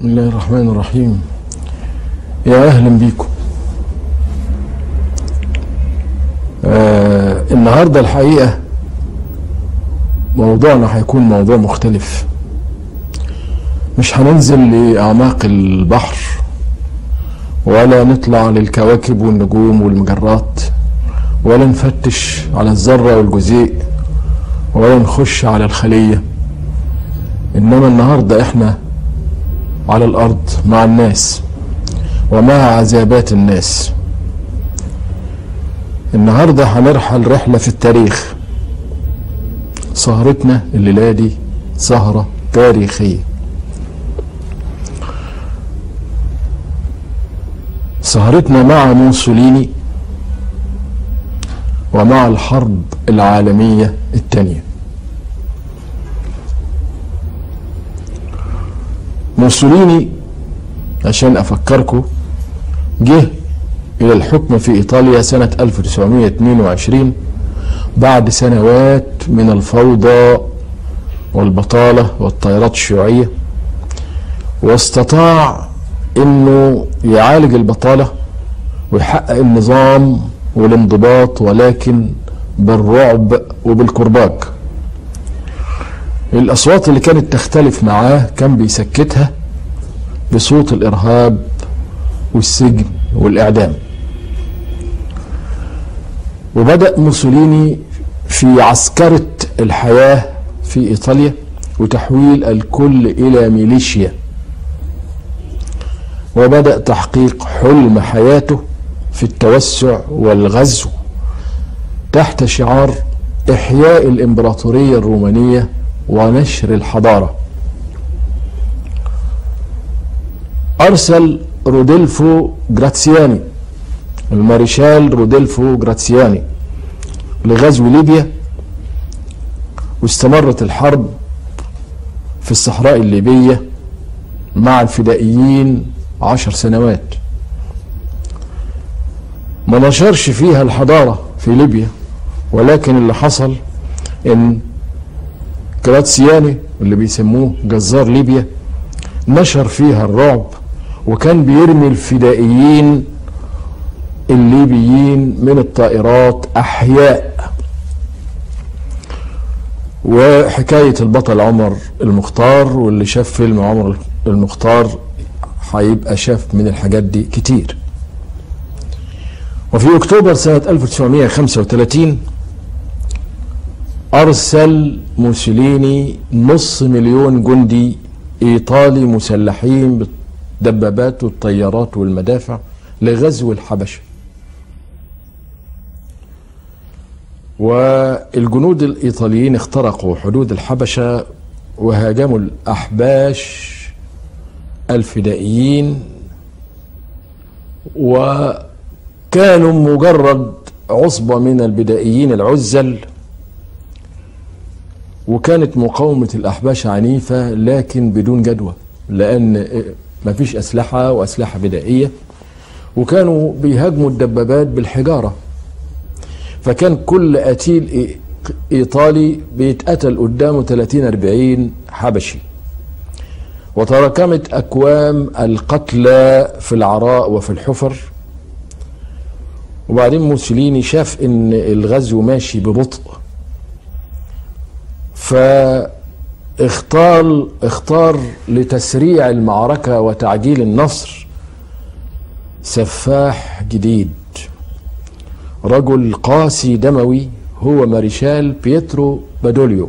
بسم الله الرحمن الرحيم يا اهلا بيكم آه النهارده الحقيقه موضوعنا هيكون موضوع مختلف مش هننزل لاعماق البحر ولا نطلع للكواكب والنجوم والمجرات ولا نفتش على الذره والجزيء ولا نخش على الخليه انما النهارده احنا على الارض مع الناس ومع عذابات الناس النهارده هنرحل رحله في التاريخ سهرتنا الليله دي سهره تاريخيه سهرتنا مع موسوليني ومع الحرب العالميه الثانيه موسوليني عشان افكركم جه الى الحكم في ايطاليا سنه 1922 بعد سنوات من الفوضى والبطاله والطائرات الشيوعيه واستطاع انه يعالج البطاله ويحقق النظام والانضباط ولكن بالرعب وبالكرباج الأصوات اللي كانت تختلف معاه كان بيسكتها بصوت الإرهاب والسجن والإعدام وبدأ موسوليني في عسكرة الحياة في إيطاليا وتحويل الكل إلى ميليشيا وبدأ تحقيق حلم حياته في التوسع والغزو تحت شعار إحياء الإمبراطورية الرومانية ونشر الحضارة أرسل رودلفو جراتسياني المارشال رودلفو جراتسياني لغزو ليبيا واستمرت الحرب في الصحراء الليبية مع الفدائيين عشر سنوات ما نشرش فيها الحضارة في ليبيا ولكن اللي حصل ان جراتسياني اللي بيسموه جزار ليبيا نشر فيها الرعب وكان بيرمي الفدائيين الليبيين من الطائرات احياء وحكاية البطل عمر المختار واللي شاف فيلم عمر المختار هيبقى شاف من الحاجات دي كتير وفي اكتوبر سنة 1935 أرسل موسوليني نص مليون جندي إيطالي مسلحين بالدبابات والطيارات والمدافع لغزو الحبشة والجنود الإيطاليين اخترقوا حدود الحبشة وهاجموا الأحباش الفدائيين وكانوا مجرد عصبة من البدائيين العزل وكانت مقاومة الأحباش عنيفة لكن بدون جدوى لأن مفيش أسلحة وأسلحة بدائية وكانوا بيهاجموا الدبابات بالحجارة فكان كل قتيل إيطالي بيتقتل قدامه 30 40 حبشي وتراكمت أكوام القتلى في العراء وفي الحفر وبعدين موسوليني شاف إن الغزو ماشي ببطء فاختار اختار لتسريع المعركة وتعجيل النصر سفاح جديد رجل قاسي دموي هو ماريشال بيترو بادوليو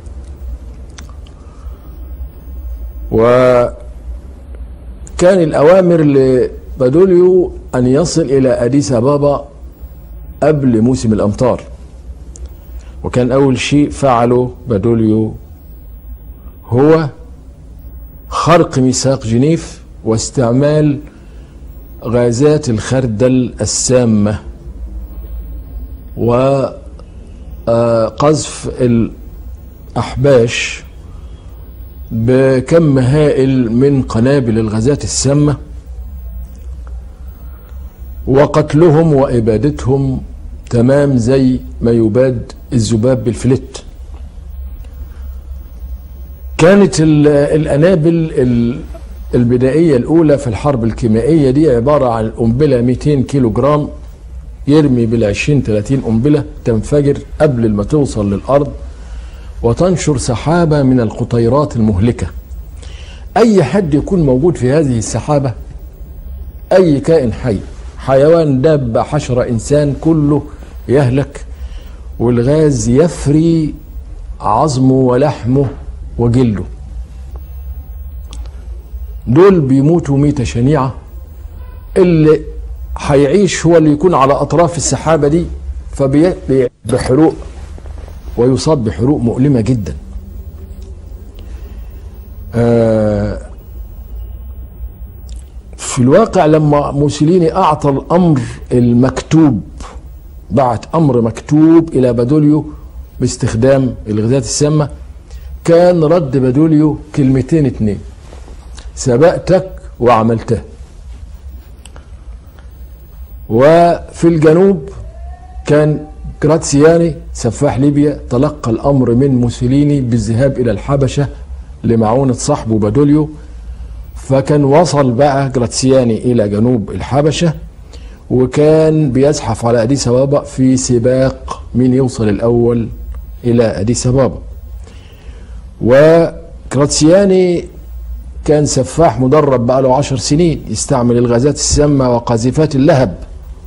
وكان الأوامر لبادوليو أن يصل إلى أديس أبابا قبل موسم الأمطار وكان أول شيء فعله بادوليو هو خرق ميثاق جنيف واستعمال غازات الخردل السامة وقذف الأحباش بكم هائل من قنابل الغازات السامة وقتلهم وإبادتهم تمام زي ما يباد الذباب بالفلت كانت ال- الأنابل البدائية الأولى في الحرب الكيميائية دي عبارة عن قنبلة 200 كيلو جرام يرمي بال 20 30 قنبلة تنفجر قبل ما توصل للأرض وتنشر سحابة من القطيرات المهلكة أي حد يكون موجود في هذه السحابة أي كائن حي حيوان دابة حشرة إنسان كله يهلك والغاز يفري عظمه ولحمه وجلده دول بيموتوا ميتة شنيعة اللي هيعيش هو اللي يكون على أطراف السحابة دي فبيأتي بحروق ويصاب بحروق مؤلمة جدا آه في الواقع لما موسوليني أعطى الأمر المكتوب بعت أمر مكتوب إلى بادوليو باستخدام الغازات السامة كان رد بادوليو كلمتين اتنين سبقتك وعملته وفي الجنوب كان جراتسياني سفاح ليبيا تلقى الأمر من موسوليني بالذهاب إلى الحبشة لمعونة صاحبه بادوليو فكان وصل بقى جراتسياني إلى جنوب الحبشة وكان بيزحف على أديس أبابا في سباق مين يوصل الأول إلى أديس أبابا وجراتسياني كان سفاح مدرب بقى له عشر سنين يستعمل الغازات السامة وقاذفات اللهب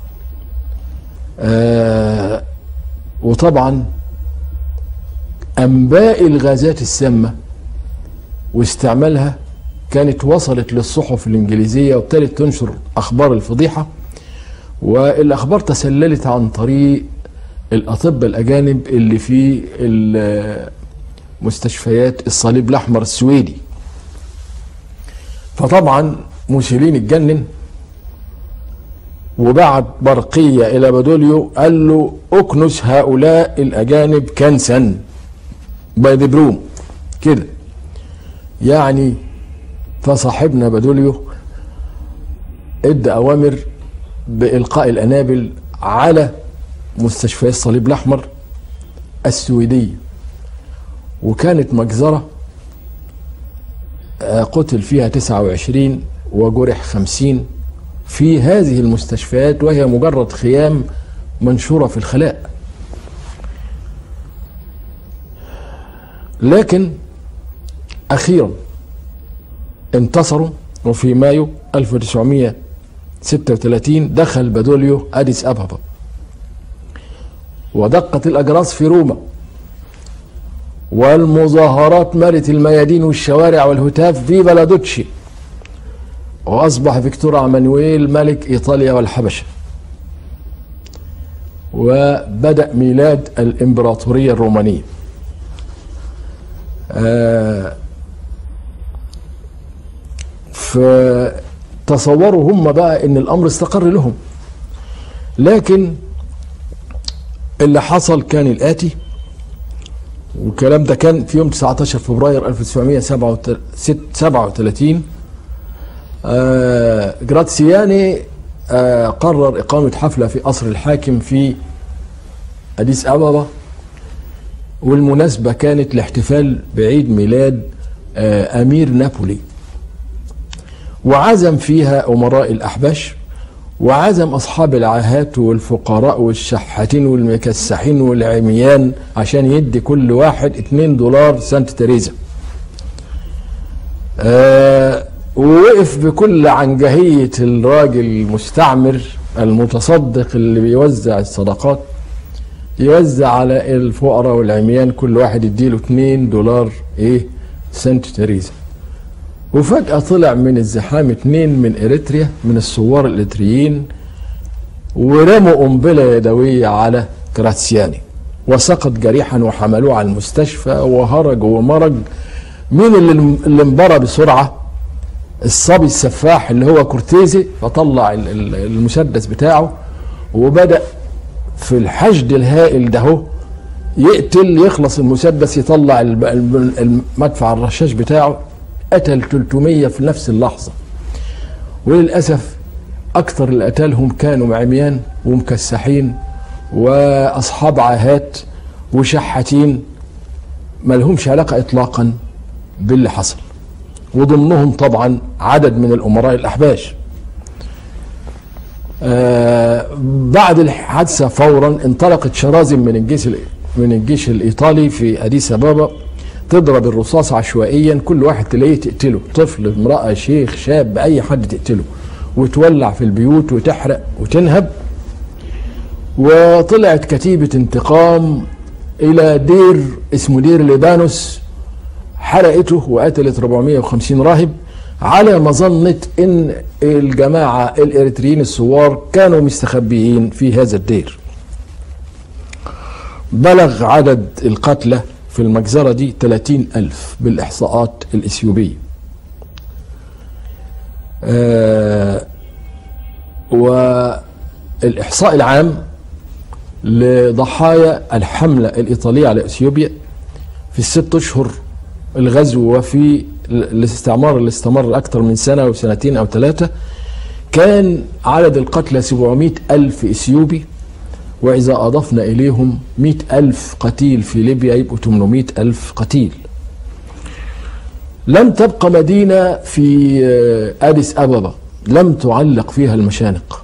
آه وطبعا أنباء الغازات السامة واستعمالها كانت وصلت للصحف الإنجليزية وابتدت تنشر أخبار الفضيحة والأخبار تسللت عن طريق الأطباء الأجانب اللي في مستشفيات الصليب الأحمر السويدي فطبعا موسوليني اتجنن وبعت برقية إلى بادوليو قال له أكنس هؤلاء الأجانب كنسا باي ذا بروم كده يعني فصاحبنا بادوليو ادى أوامر بإلقاء الأنابل على مستشفيات الصليب الأحمر السويدية وكانت مجزرة قتل فيها 29 وجرح 50 في هذه المستشفيات وهي مجرد خيام منشورة في الخلاء لكن أخيرا انتصروا وفي مايو 1936 دخل بادوليو أديس أبابا ودقت الأجراس في روما والمظاهرات ملت الميادين والشوارع والهتاف في بلادوتشي وأصبح فيكتور عمانويل ملك إيطاليا والحبشة وبدأ ميلاد الإمبراطورية الرومانية آه فتصوروا هم بقى ان الامر استقر لهم لكن اللي حصل كان الاتي والكلام ده كان في يوم 19 فبراير 1937 آه جراتسياني آه قرر إقامة حفلة في قصر الحاكم في أديس أبابا والمناسبة كانت الاحتفال بعيد ميلاد آه أمير نابولي وعزم فيها أمراء الأحباش وعزم أصحاب العاهات والفقراء والشحاتين والمكسحين والعميان عشان يدي كل واحد 2 دولار سانت تريزا آه ووقف بكل عنجهية الراجل المستعمر المتصدق اللي بيوزع الصدقات يوزع على الفقراء والعميان كل واحد يديله 2 دولار ايه سانت تريزا وفجأة طلع من الزحام اتنين من اريتريا من الثوار الاريتريين ورموا قنبلة يدوية على كراتسياني وسقط جريحا وحملوه على المستشفى وهرج ومرج مين اللي اللي انبرى بسرعة الصبي السفاح اللي هو كورتيزي فطلع المسدس بتاعه وبدأ في الحشد الهائل ده هو يقتل يخلص المسدس يطلع المدفع الرشاش بتاعه قتل 300 في نفس اللحظة وللأسف أكثر اللي قتلهم كانوا عميان ومكسحين وأصحاب عاهات وشحاتين ما لهمش علاقة إطلاقا باللي حصل وضمنهم طبعا عدد من الأمراء الأحباش آه بعد الحادثة فورا انطلقت شرازم من الجيش من الجيش الإيطالي في أديس أبابا تضرب الرصاص عشوائيا كل واحد تلاقيه تقتله طفل امرأة شيخ شاب أي حد تقتله وتولع في البيوت وتحرق وتنهب وطلعت كتيبة انتقام إلى دير اسمه دير ليبانوس حرقته وقتلت 450 راهب على مظنة ان الجماعة الاريتريين الثوار كانوا مستخبيين في هذا الدير بلغ عدد القتلى في المجزرة دي 30 ألف بالإحصاءات الإثيوبية آه والإحصاء العام لضحايا الحملة الإيطالية على إثيوبيا في الست أشهر الغزو وفي الاستعمار اللي استمر أكثر من سنة أو سنتين أو ثلاثة كان عدد القتلى 700 ألف إثيوبي وإذا أضفنا إليهم 100 ألف قتيل في ليبيا يبقوا 800 ألف قتيل لم تبقى مدينة في أديس أبابا لم تعلق فيها المشانق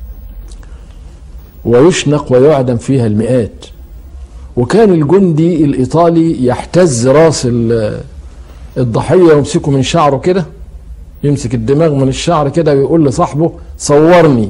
ويشنق ويعدم فيها المئات وكان الجندي الإيطالي يحتز راس الضحية ويمسكه من شعره كده يمسك الدماغ من الشعر كده ويقول لصاحبه صورني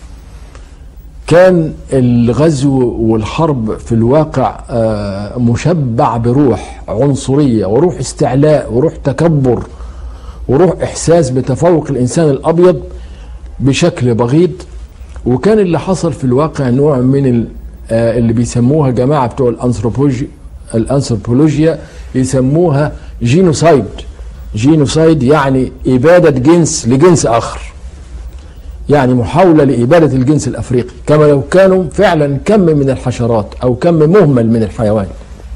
كان الغزو والحرب في الواقع مشبع بروح عنصرية وروح استعلاء وروح تكبر وروح إحساس بتفوق الإنسان الأبيض بشكل بغيض وكان اللي حصل في الواقع نوع من اللي بيسموها جماعة بتوع الأنثروبولوجيا الأنثروبولوجيا يسموها جينوسايد جينوسايد يعني إبادة جنس لجنس آخر يعني محاولة لإبادة الجنس الأفريقي كما لو كانوا فعلا كم من الحشرات أو كم مهمل من الحيوان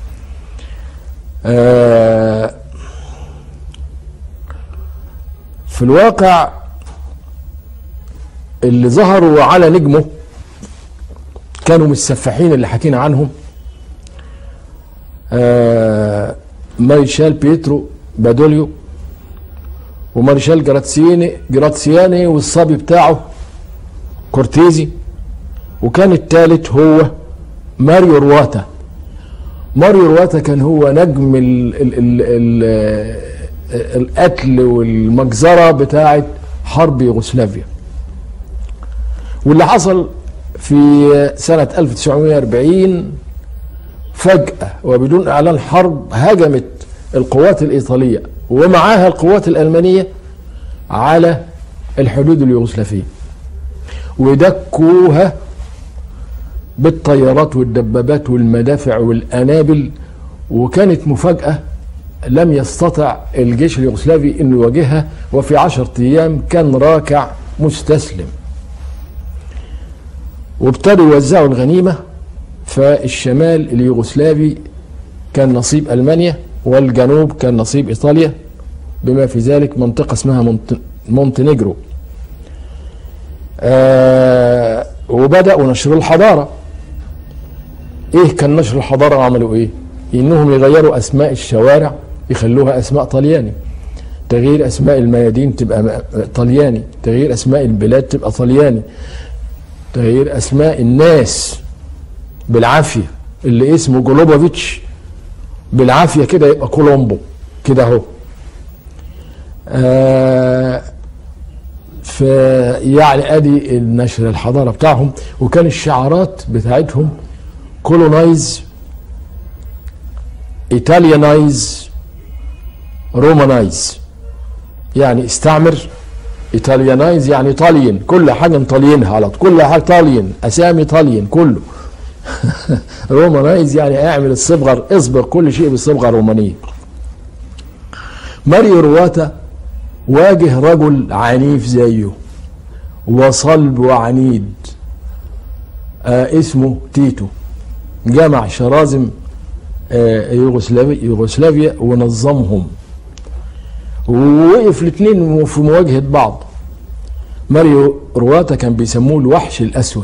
آه في الواقع اللي ظهروا على نجمه كانوا من السفاحين اللي حكينا عنهم آه ماريشال بيترو بادوليو ومارشال جراتسياني جراتسياني والصبي بتاعه كورتيزي وكان الثالث هو ماريو رواتا ماريو رواتا كان هو نجم ال ال ال ال القتل والمجزرة بتاعة حرب يوغوسلافيا واللي حصل في سنة 1940 فجأة وبدون إعلان حرب هجمت القوات الإيطالية ومعاها القوات الألمانية على الحدود اليوغوسلافية ودكوها بالطيارات والدبابات والمدافع والأنابل وكانت مفاجأة لم يستطع الجيش اليوغوسلافي أن يواجهها وفي عشرة أيام كان راكع مستسلم وابتدوا يوزعوا الغنيمة فالشمال اليوغوسلافي كان نصيب ألمانيا والجنوب كان نصيب إيطاليا بما في ذلك منطقة اسمها مونت... مونتينيجرو آه وبدأوا نشر الحضارة ايه كان نشر الحضارة عملوا ايه انهم يغيروا اسماء الشوارع يخلوها اسماء طلياني تغيير اسماء الميادين تبقى طلياني تغيير اسماء البلاد تبقى طلياني تغيير اسماء الناس بالعافية اللي اسمه جولوبوفيتش بالعافية كده يبقى كولومبو كده اهو آه ف يعني ادي النشر الحضاره بتاعهم وكان الشعارات بتاعتهم كولونايز ايطاليانايز رومانايز يعني استعمر ايطاليانايز يعني طالين كل حاجه مطالينها على طول كل حاجه طالين اسامي طالين كله رومانايز يعني اعمل الصبغه اصبغ كل شيء بالصبغه الرومانيه ماريو رواتا واجه رجل عنيف زيه وصلب وعنيد آه اسمه تيتو جمع شرازم آه يوغوسلافيا, يوغوسلافيا ونظمهم ووقف الاثنين في مواجهة بعض ماريو رواتا كان بيسموه الوحش الأسود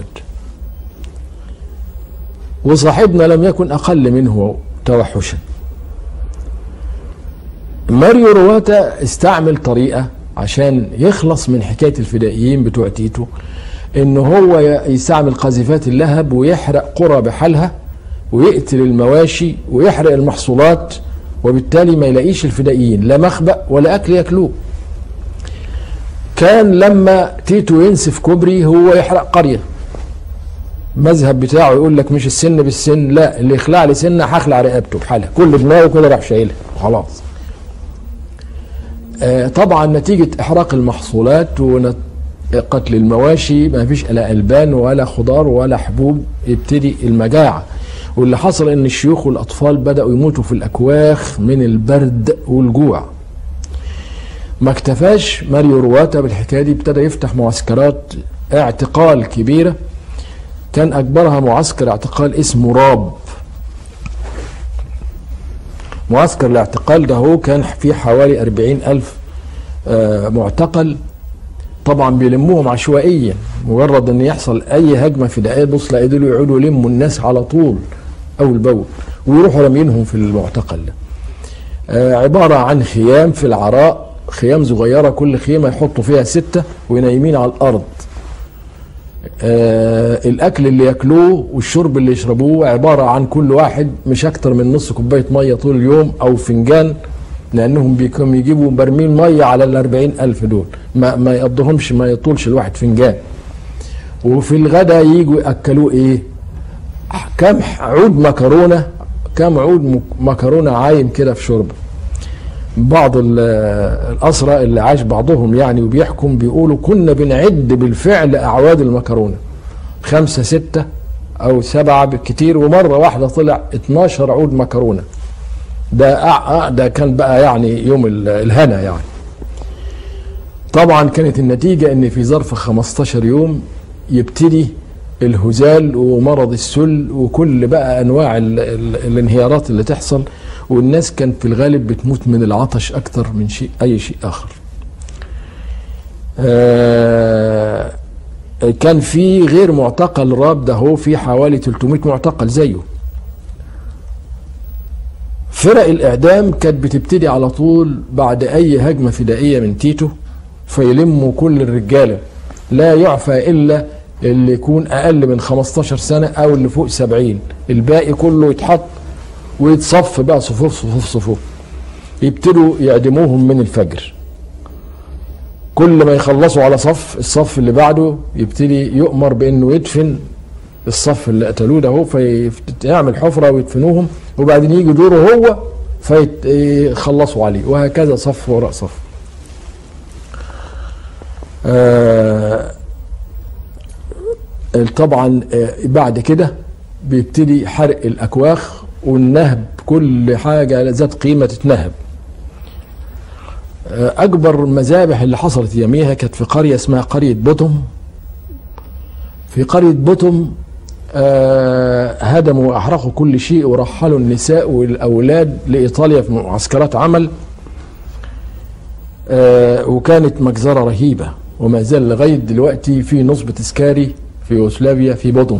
وصاحبنا لم يكن أقل منه توحشا ماريو رواتا استعمل طريقة عشان يخلص من حكاية الفدائيين بتوع تيتو ان هو يستعمل قذيفات اللهب ويحرق قرى بحالها ويقتل المواشي ويحرق المحصولات وبالتالي ما يلاقيش الفدائيين لا مخبأ ولا أكل ياكلوه كان لما تيتو ينسف كوبري هو يحرق قرية المذهب بتاعه يقول لك مش السن بالسن لا اللي يخلع لي سنه هخلع رقبته بحالها كل دماغه كده راح شايلها خلاص آه طبعا نتيجة إحراق المحصولات وقتل المواشي ما فيش لا ألبان ولا خضار ولا حبوب يبتدي المجاعة واللي حصل ان الشيوخ والاطفال بداوا يموتوا في الاكواخ من البرد والجوع ما اكتفاش ماريو رواتا بالحكايه دي ابتدى يفتح معسكرات اعتقال كبيره كان اكبرها معسكر اعتقال اسمه راب معسكر الاعتقال ده هو كان فيه حوالي أربعين ألف معتقل طبعا بيلموهم عشوائيا مجرد ان يحصل اي هجمه فدائيه بص لا دول يقعدوا يلموا الناس على طول اول باول ويروحوا رامينهم في المعتقل ده آه عباره عن خيام في العراء خيام صغيره كل خيمه يحطوا فيها سته ونايمين على الارض آه الاكل اللي ياكلوه والشرب اللي يشربوه عباره عن كل واحد مش اكتر من نص كوبايه ميه طول اليوم او فنجان لانهم بيكونوا يجيبوا برميل ميه على ال ألف دول ما ما يقضهمش ما يطولش الواحد فنجان وفي الغداء يجوا ياكلوه ايه كم عود مكرونه كم عود مكرونه عايم كده في شوربه بعض الأسرى اللي عاش بعضهم يعني وبيحكم بيقولوا كنا بنعد بالفعل أعواد المكرونة خمسة ستة أو سبعة بالكتير ومرة واحدة طلع 12 عود مكرونة ده ده كان بقى يعني يوم الهنا يعني طبعا كانت النتيجة ان في ظرف 15 يوم يبتدي الهزال ومرض السل وكل بقى انواع ال ال الانهيارات اللي تحصل والناس كان في الغالب بتموت من العطش اكتر من شيء اي شيء اخر آه كان في غير معتقل راب ده هو في حوالي 300 معتقل زيه فرق الاعدام كانت بتبتدي على طول بعد اي هجمه فدائيه من تيتو فيلموا كل الرجاله لا يعفى الا اللي يكون اقل من 15 سنه او اللي فوق 70 الباقي كله يتحط ويتصف بقى صفوف صفوف صفوف يبتدوا يعدموهم من الفجر كل ما يخلصوا على صف الصف اللي بعده يبتدي يؤمر بانه يدفن الصف اللي قتلوه ده هو فيعمل حفره ويدفنوهم وبعدين يجي دوره هو فيخلصوا عليه وهكذا صف وراء صف آه طبعا آه بعد كده بيبتدي حرق الاكواخ والنهب كل حاجه ذات قيمه تتنهب آه اكبر مذابح اللي حصلت يوميها كانت في قريه اسمها قريه بوتم في قريه بوتم آه هدموا واحرقوا كل شيء ورحلوا النساء والاولاد لايطاليا في معسكرات عمل آه وكانت مجزره رهيبه وما زال لغايه دلوقتي في نصب تذكاري في يوغوسلافيا في بوتم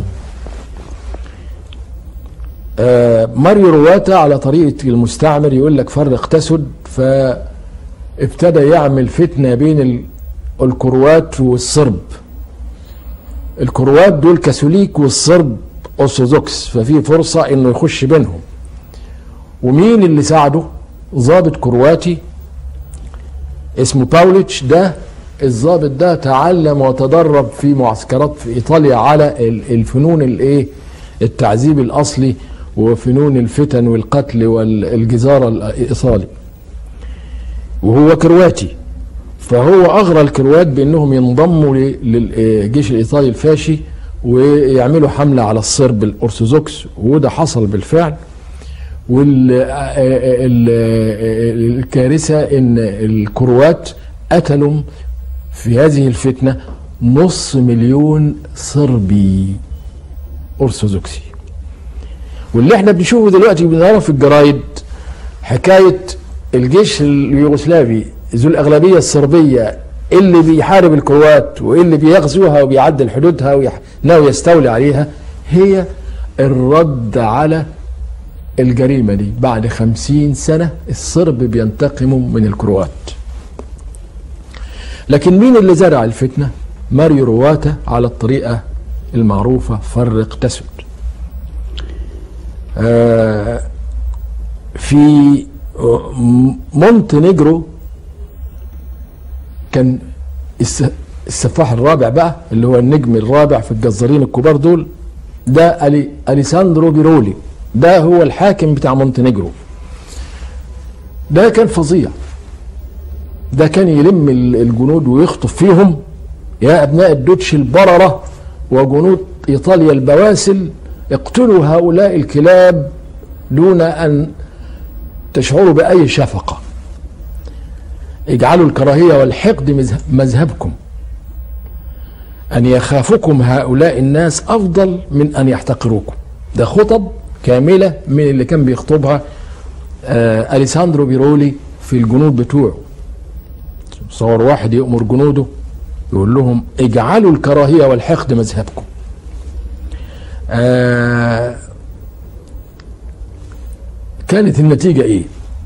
آه ماريو رواتا على طريقه المستعمر يقول لك فرق تسد فابتدى يعمل فتنه بين الكروات والصرب الكروات دول كاثوليك والصرب ارثوذكس ففي فرصه انه يخش بينهم ومين اللي ساعده ضابط كرواتي اسمه باوليتش ده الضابط ده تعلم وتدرب في معسكرات في ايطاليا على الفنون الايه التعذيب الاصلي وفنون الفتن والقتل والجزاره الايطالي وهو كرواتي فهو اغرى الكروات بانهم ينضموا للجيش الايطالي الفاشي ويعملوا حمله على الصرب الارثوذكس وده حصل بالفعل والكارثه ان الكروات قتلوا في هذه الفتنه نص مليون صربي ارثوذكسي واللي احنا بنشوفه دلوقتي بنعرف في الجرايد حكايه الجيش اليوغوسلافي ذو الأغلبية الصربية اللي بيحارب الكروات واللي بيغزوها وبيعدل حدودها وناوي يستولي عليها هي الرد على الجريمة دي بعد خمسين سنة الصرب بينتقموا من الكروات لكن مين اللي زرع الفتنة ماريو رواتا على الطريقة المعروفة فرق تسد آه في مونتينيجرو كان السفاح الرابع بقى اللي هو النجم الرابع في الجزارين الكبار دول ده ألي أليساندرو بيرولي ده هو الحاكم بتاع مونتينيجرو ده كان فظيع ده كان يلم الجنود ويخطف فيهم يا أبناء الدوتش البررة وجنود إيطاليا البواسل اقتلوا هؤلاء الكلاب دون أن تشعروا بأي شفقة اجعلوا الكراهية والحقد مذهبكم أن يخافكم هؤلاء الناس أفضل من أن يحتقروكم ده خطب كاملة من اللي كان بيخطبها آه أليساندرو بيرولي في الجنود بتوعه صور واحد يأمر جنوده يقول لهم اجعلوا الكراهية والحقد مذهبكم آه كانت النتيجة ايه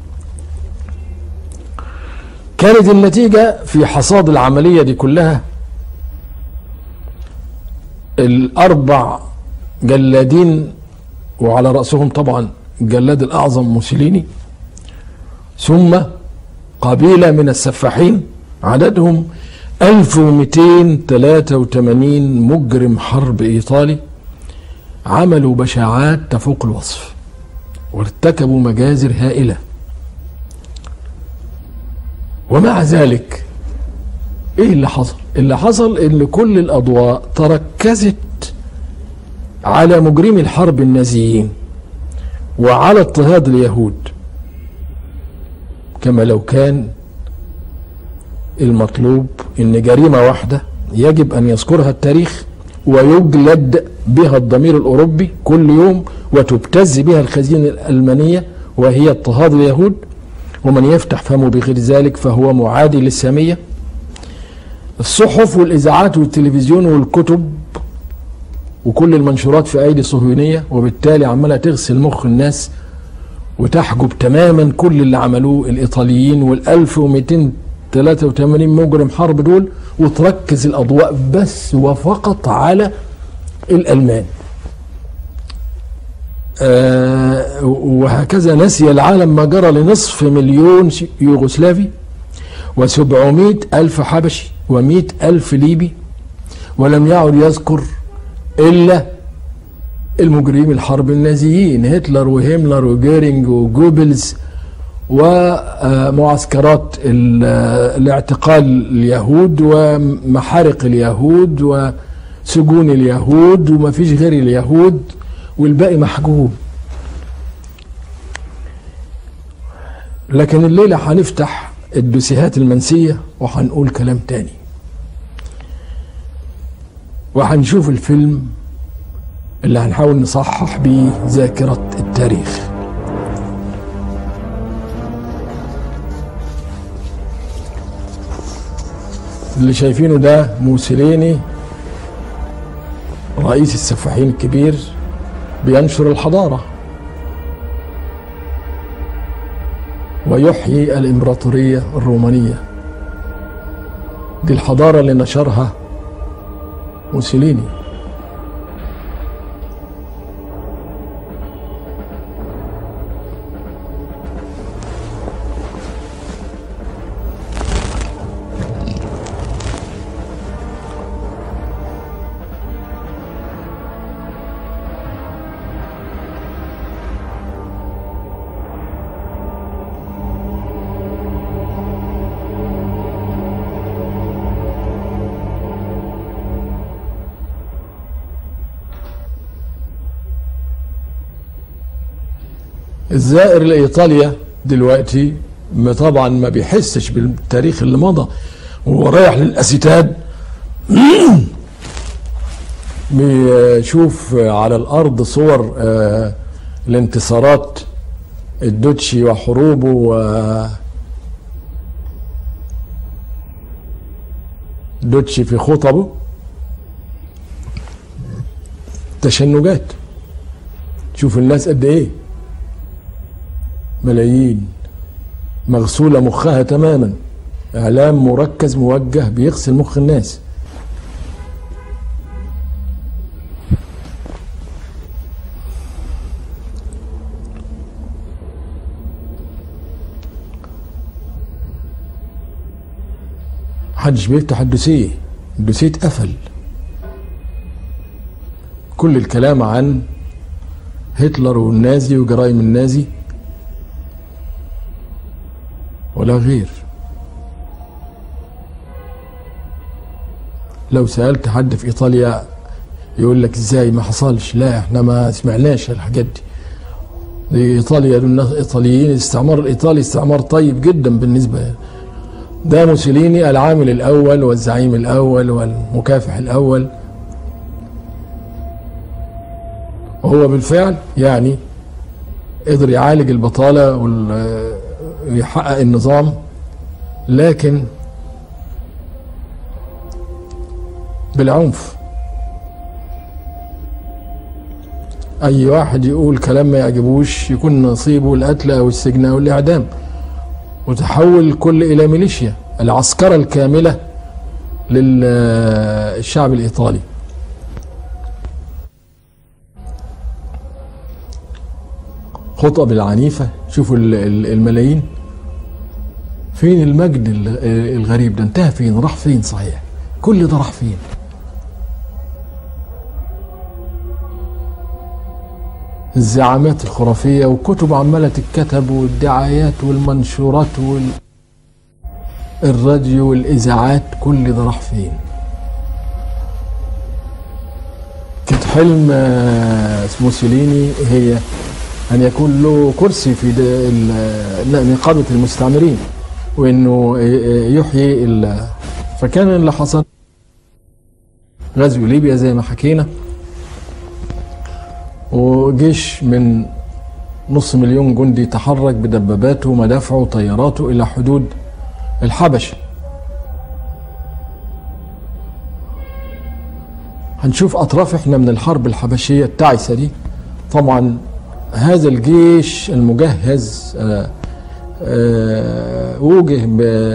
كانت النتيجة في حصاد العملية دي كلها الأربع جلادين وعلى رأسهم طبعا الجلاد الأعظم موسوليني ثم قبيلة من السفاحين عددهم 1283 مجرم حرب إيطالي عملوا بشاعات تفوق الوصف وارتكبوا مجازر هائلة ومع ذلك ايه اللي حصل اللي حصل ان كل الاضواء تركزت على مجرمي الحرب النازيين وعلى اضطهاد اليهود كما لو كان المطلوب ان جريمه واحده يجب ان يذكرها التاريخ ويجلد بها الضمير الاوروبي كل يوم وتبتز بها الخزينه الالمانيه وهي اضطهاد اليهود ومن يفتح فمه بغير ذلك فهو معادي للساميه الصحف والاذاعات والتلفزيون والكتب وكل المنشورات في ايدي صهيونيه وبالتالي عماله تغسل مخ الناس وتحجب تماما كل اللي عملوه الايطاليين وال 1283 مجرم حرب دول وتركز الاضواء بس وفقط على الالمان. آه وهكذا نسي العالم ما جرى لنصف مليون يوغوسلافي و700 ألف حبشي و100 ألف ليبي ولم يعد يذكر إلا المجرمين الحرب النازيين هتلر وهيملر وجيرينج وجوبلز ومعسكرات الاعتقال اليهود ومحارق اليهود وسجون اليهود وما فيش غير اليهود والباقي محجوب لكن الليلة هنفتح الدوسيهات المنسية وهنقول كلام تاني وهنشوف الفيلم اللي هنحاول نصحح بيه ذاكرة التاريخ اللي شايفينه ده موسوليني رئيس السفاحين الكبير بينشر الحضارة ويحيي الإمبراطورية الرومانية دي الحضارة اللي نشرها موسوليني الزائر لايطاليا دلوقتي ما طبعا ما بيحسش بالتاريخ اللي مضى وهو رايح للاسيتاد بيشوف على الارض صور الانتصارات الدوتشي وحروبه و دوتشي في خطبه تشنجات شوف الناس قد ايه ملايين مغسولة مخها تماما إعلام مركز موجه بيغسل مخ الناس محدش بيفتح الدوسيه الدوسيه اتقفل كل الكلام عن هتلر والنازي وجرائم النازي ولا غير لو سألت حد في إيطاليا يقول لك ازاي ما حصلش لا احنا ما سمعناش الحاجات دي دي ايطاليا دول الناس ايطاليين الاستعمار الايطالي استعمار طيب جدا بالنسبه ده موسوليني العامل الاول والزعيم الاول والمكافح الاول وهو بالفعل يعني قدر يعالج البطاله ويحقق النظام لكن بالعنف اي واحد يقول كلام ما يعجبوش يكون نصيبه القتل او السجن او الاعدام وتحول الكل الى ميليشيا العسكره الكامله للشعب الايطالي خطب العنيفه شوفوا الملايين فين المجد الغريب ده انتهى فين راح فين صحيح كل ده راح فين الزعامات الخرافية وكتب عمالة تتكتب والدعايات والمنشورات والراديو والإذاعات كل ده راح فين كانت حلم موسوليني هي أن يكون له كرسي في نقابة المستعمرين وأنه يحيي فكان اللي حصل غزو ليبيا زي ما حكينا وجيش من نص مليون جندي تحرك بدباباته ومدافعه وطياراته إلى حدود الحبشة هنشوف أطراف إحنا من الحرب الحبشية التعسة دي طبعا هذا الجيش المجهز آآ آآ وجه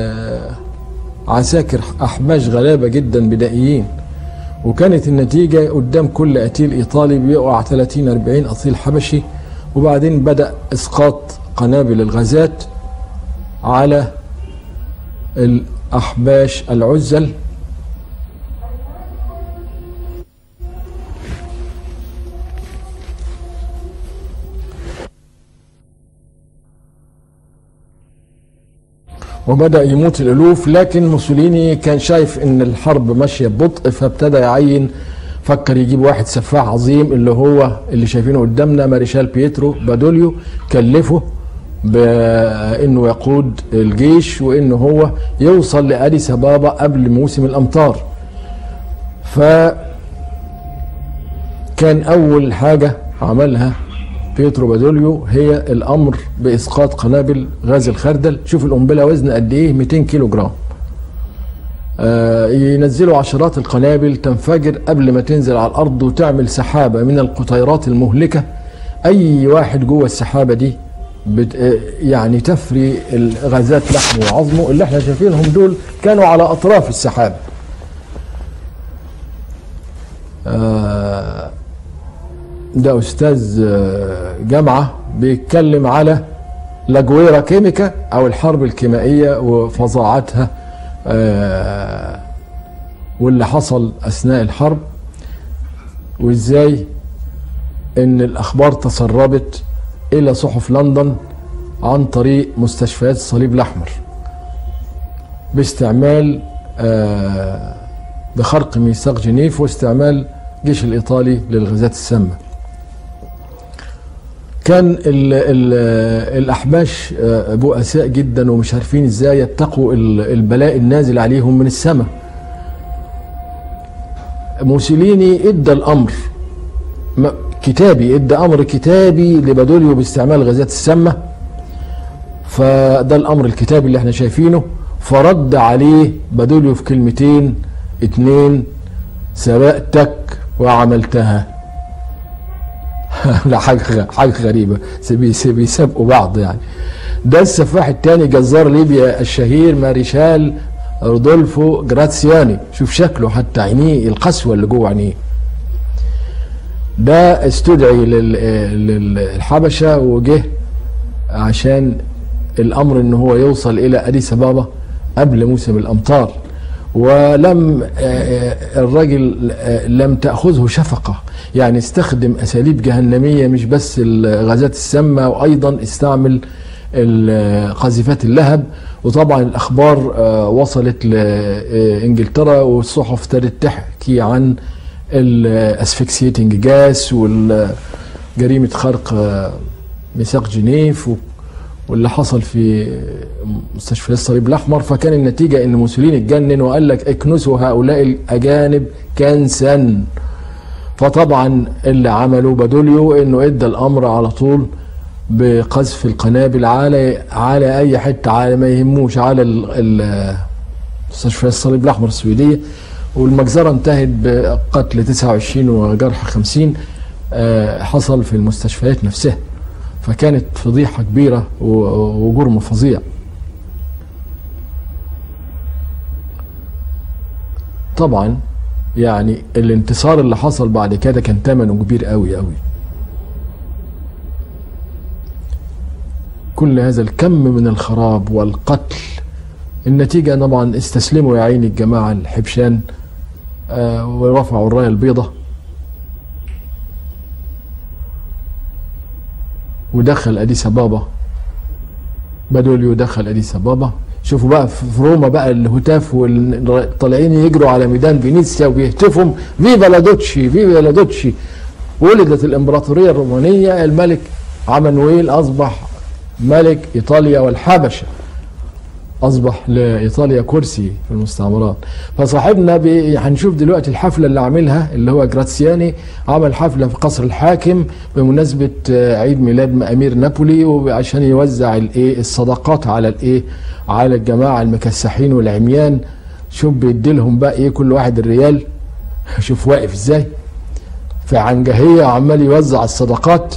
بعساكر أحباش غلابة جدا بدائيين وكانت النتيجة قدام كل قتيل إيطالي بيقع 30 40 قتيل حبشي وبعدين بدأ إسقاط قنابل الغازات على الأحباش العزل وبدأ يموت الألوف لكن موسوليني كان شايف إن الحرب ماشية ببطء فابتدى يعين فكر يجيب واحد سفاح عظيم اللي هو اللي شايفينه قدامنا ماريشال بيترو بادوليو كلفه بانه يقود الجيش وانه هو يوصل لاديس ابابا قبل موسم الامطار ف كان اول حاجه عملها بيترو بادوليو هي الامر باسقاط قنابل غاز الخردل شوف القنبله وزن قد ايه 200 كيلو جرام آه ينزلوا عشرات القنابل تنفجر قبل ما تنزل على الارض وتعمل سحابه من القطيرات المهلكه اي واحد جوه السحابه دي بت يعني تفري الغازات لحمه وعظمه اللي احنا شايفينهم دول كانوا على اطراف السحاب آه ده استاذ جامعه بيتكلم على لاجويرا كيميكا او الحرب الكيميائيه وفظاعتها واللي حصل اثناء الحرب وازاي ان الاخبار تسربت الى صحف لندن عن طريق مستشفيات الصليب الاحمر باستعمال بخرق ميثاق جنيف واستعمال الجيش الايطالي للغازات السامه كان ال ال الاحباش بؤساء جدا ومش عارفين ازاي يتقوا البلاء النازل عليهم من السماء موسوليني ادى الامر كتابي ادى امر كتابي لبادوليو باستعمال غازات السامه فده الامر الكتابي اللي احنا شايفينه فرد عليه بادوليو في كلمتين اتنين سبقتك وعملتها لا حاجه حاجه غريبه بيسابقوا بعض يعني ده السفاح الثاني جزار ليبيا الشهير ماريشال رودولفو جراتسياني شوف شكله حتى عينيه القسوه اللي جوه عينيه ده استدعي للحبشه وجه عشان الامر ان هو يوصل الى اديس ابابا قبل موسم الامطار ولم الرجل لم تاخذه شفقه يعني استخدم اساليب جهنميه مش بس الغازات السامه وايضا استعمل قذيفات اللهب وطبعا الاخبار وصلت لانجلترا والصحف ابتدت تحكي عن الاسفكسيتنج جاس وجريمه خرق ميثاق جنيف واللي حصل في مستشفى الصليب الاحمر فكان النتيجه ان موسوليني اتجنن وقال لك اكنسوا هؤلاء الاجانب كنسا فطبعا اللي عمله بادوليو انه ادى الامر على طول بقذف القنابل على على اي حته على ما يهموش على مستشفى الصليب الاحمر السويديه والمجزره انتهت بقتل 29 وجرح 50 حصل في المستشفيات نفسها فكانت فضيحه كبيره وجرم فظيع طبعا يعني الانتصار اللي حصل بعد كده كان ثمنه كبير قوي قوي كل هذا الكم من الخراب والقتل النتيجة طبعا استسلموا يا عيني الجماعة الحبشان آه ورفعوا الراية البيضة ودخل أديس أبابا بادوليو دخل أديس أبابا شوفوا بقى في روما بقى الهتاف والطالعين يجروا على ميدان فينيسيا وبيهتفوا فيفا لادوتشي فيفا لادوتشي ولدت الامبراطوريه الرومانيه الملك عمانويل اصبح ملك ايطاليا والحبشه اصبح لايطاليا كرسي في المستعمرات فصاحبنا بي... هنشوف دلوقتي الحفله اللي عاملها اللي هو جراتسياني عمل حفله في قصر الحاكم بمناسبه عيد ميلاد امير نابولي وعشان يوزع الايه الصدقات على الايه على الجماعه المكسحين والعميان شوف بيدي لهم بقى ايه كل واحد الريال شوف واقف ازاي في عنجهيه عمال يوزع الصدقات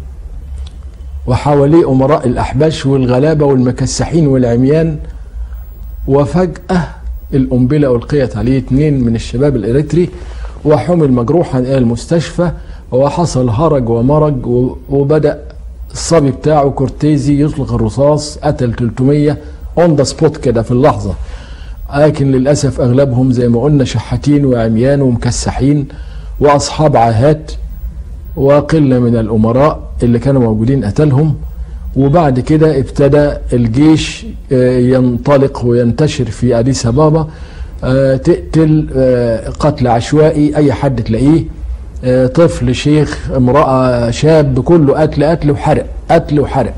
وحواليه أمراء الأحباش والغلابة والمكسحين والعميان وفجأة القنبلة ألقيت عليه اثنين من الشباب الإريتري وحمل مجروحا إلى المستشفى وحصل هرج ومرج وبدأ الصبي بتاعه كورتيزي يطلق الرصاص قتل 300 اون ذا سبوت كده في اللحظة لكن للأسف أغلبهم زي ما قلنا شحاتين وعميان ومكسحين وأصحاب عاهات وقلة من الأمراء اللي كانوا موجودين قتلهم وبعد كده ابتدى الجيش ينطلق وينتشر في أديس أبابا تقتل قتل عشوائي أي حد تلاقيه طفل شيخ امرأة شاب كله قتل قتل وحرق قتل وحرق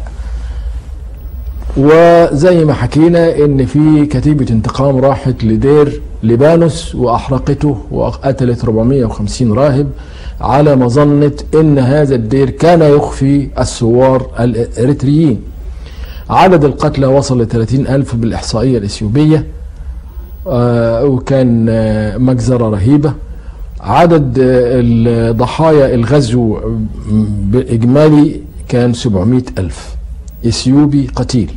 وزي ما حكينا ان في كتيبة انتقام راحت لدير لبانوس واحرقته وقتلت 450 راهب على مظنة ان هذا الدير كان يخفي الثوار الاريتريين عدد القتلى وصل ل 30 ألف بالإحصائية الإثيوبية آه وكان آه مجزرة رهيبة عدد آه ضحايا الغزو بإجمالي كان 700 ألف إثيوبي قتيل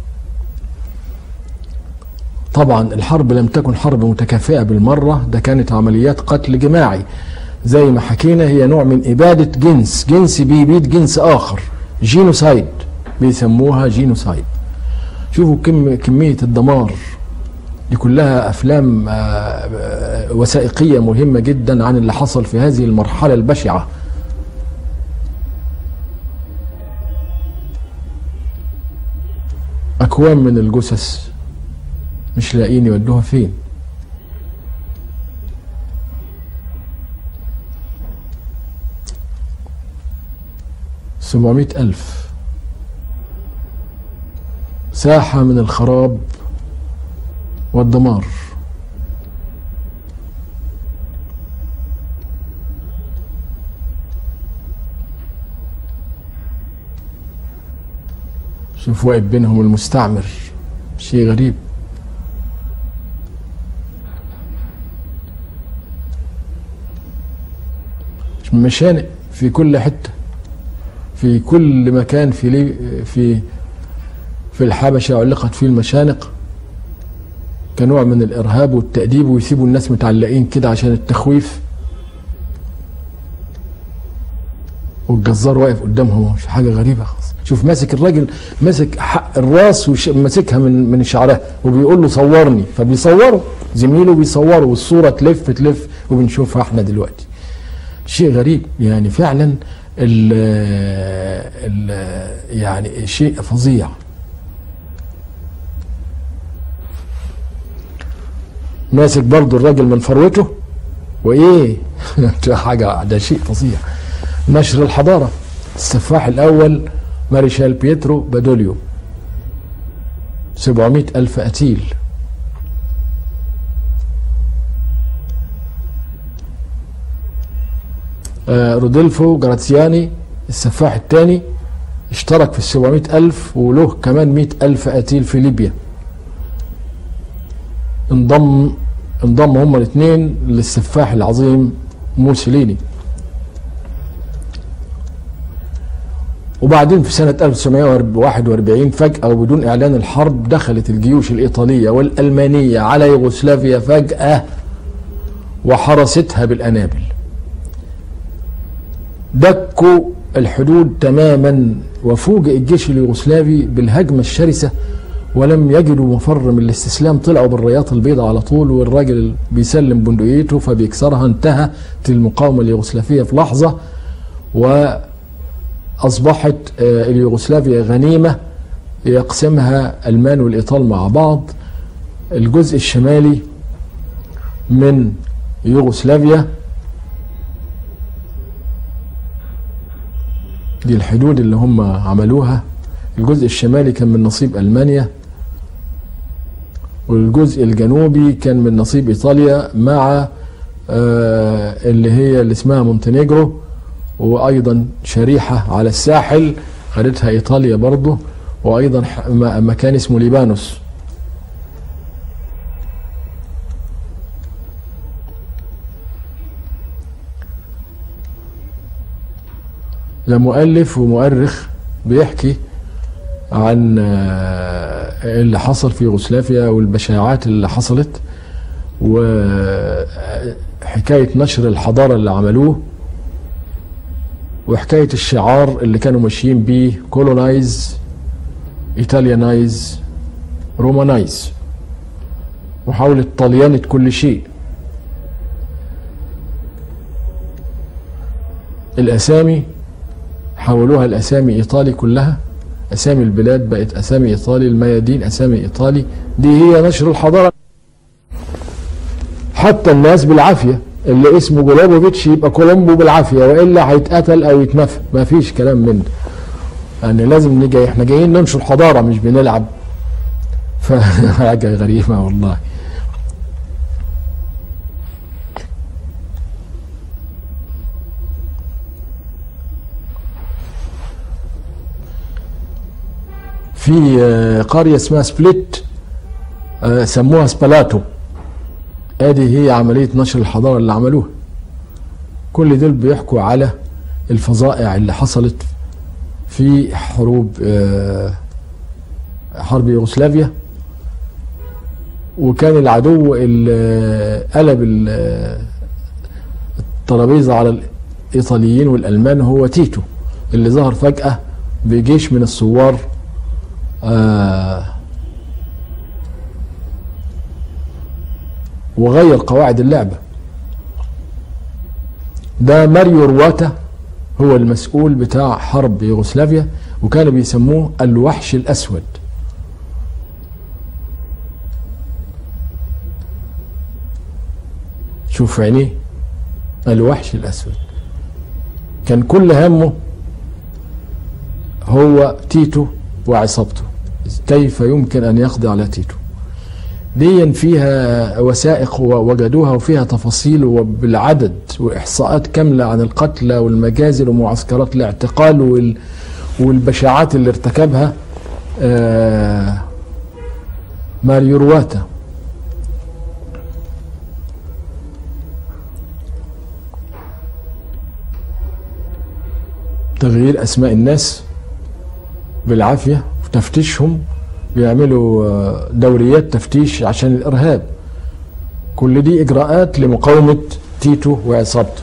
طبعا الحرب لم تكن حرب متكافئة بالمرة ده كانت عمليات قتل جماعي زي ما حكينا هي نوع من إبادة جنس جنس بيبيد جنس آخر جينوسايد بيسموها جينوسايد شوفوا كم كمية الدمار دي كلها أفلام وثائقية مهمة جدا عن اللي حصل في هذه المرحلة البشعة أكوام من الجثث مش لاقيين يودوها فين سبعمائة ألف ساحة من الخراب والدمار شوف واقف بينهم المستعمر شيء غريب مشانق في كل حته في كل مكان في لي في في الحبشه علقت فيه المشانق كنوع من الارهاب والتاديب ويسيبوا الناس متعلقين كده عشان التخويف والجزار واقف قدامهم مش حاجه غريبه خالص شوف ماسك الراجل ماسك حق الراس وماسكها من من شعرها وبيقول له صورني فبيصوره زميله بيصوره والصوره تلف تلف وبنشوفها احنا دلوقتي شيء غريب يعني فعلا ال ال يعني شيء فظيع ماسك برضه الراجل من فروته وايه حاجه ده شيء فظيع نشر الحضاره السفاح الاول ماريشال بيترو بادوليو 700 ألف أتيل آه رودولفو جراتسياني السفاح الثاني اشترك في السبعمائة ألف وله كمان مئة ألف أتيل في ليبيا انضم انضم هما الاثنين للسفاح العظيم موسوليني وبعدين في سنة 1941 فجأة وبدون إعلان الحرب دخلت الجيوش الإيطالية والألمانية على يوغوسلافيا فجأة وحرستها بالأنابل دكوا الحدود تماما وفوجئ الجيش اليوغوسلافي بالهجمة الشرسة ولم يجدوا مفر من الاستسلام طلعوا بالرياط البيضاء على طول والراجل بيسلم بندقيته فبيكسرها انتهت المقاومة اليوغوسلافية في لحظة و أصبحت اليوغوسلافيا غنيمة يقسمها المان والإيطال مع بعض الجزء الشمالي من يوغوسلافيا دي الحدود اللي هم عملوها الجزء الشمالي كان من نصيب ألمانيا والجزء الجنوبي كان من نصيب إيطاليا مع اللي هي اللي اسمها مونتينيجرو وايضا شريحه على الساحل خدتها ايطاليا برضه وايضا مكان اسمه ليبانوس ده مؤلف ومؤرخ بيحكي عن اللي حصل في يوغوسلافيا والبشاعات اللي حصلت وحكايه نشر الحضاره اللي عملوه وحكايه الشعار اللي كانوا ماشيين بيه كولونايز ايطاليانايز رومانايز محاولة طليانة كل شيء الأسامي حولوها الأسامي إيطالي كلها أسامي البلاد بقت أسامي إيطالي الميادين أسامي إيطالي دي هي نشر الحضارة حتى الناس بالعافية اللي اسمه جولوبوفيتش يبقى كولومبو بالعافيه والا هيتقتل او يتنفى ما فيش كلام من ده يعني لازم نجي احنا جايين ننشر حضاره مش بنلعب فحاجه غريبه والله في قريه اسمها سبليت سموها سبلاتو ادي هي عمليه نشر الحضاره اللي عملوها كل دول بيحكوا على الفظائع اللي حصلت في حروب حرب يوغوسلافيا وكان العدو اللي قلب الترابيزه على الايطاليين والالمان هو تيتو اللي ظهر فجاه بجيش من الثوار وغير قواعد اللعبة ده ماريو رواتا هو المسؤول بتاع حرب يوغوسلافيا وكانوا بيسموه الوحش الأسود شوف عينيه الوحش الأسود كان كل همه هو تيتو وعصابته كيف يمكن أن يقضي على تيتو دي فيها وثائق وجدوها وفيها تفاصيل وبالعدد واحصاءات كامله عن القتلى والمجازر ومعسكرات الاعتقال وال والبشاعات اللي ارتكبها آه ماريو رواتا تغيير اسماء الناس بالعافيه وتفتيشهم بيعملوا آه، دوريات تفتيش عشان الارهاب كل دي اجراءات لمقاومه تيتو وعصابته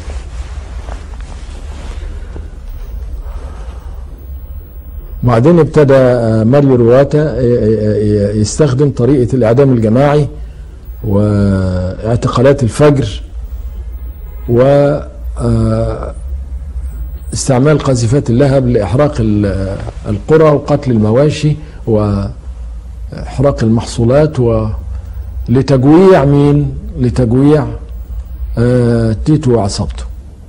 بعدين ابتدى آه، ماريو رواتا يستخدم طريقة الإعدام الجماعي واعتقالات الفجر و آه، استعمال قاذفات اللهب لإحراق القرى وقتل المواشي وإحراق المحصولات ولتجويع مين؟ لتجويع آه، تيتو وعصابته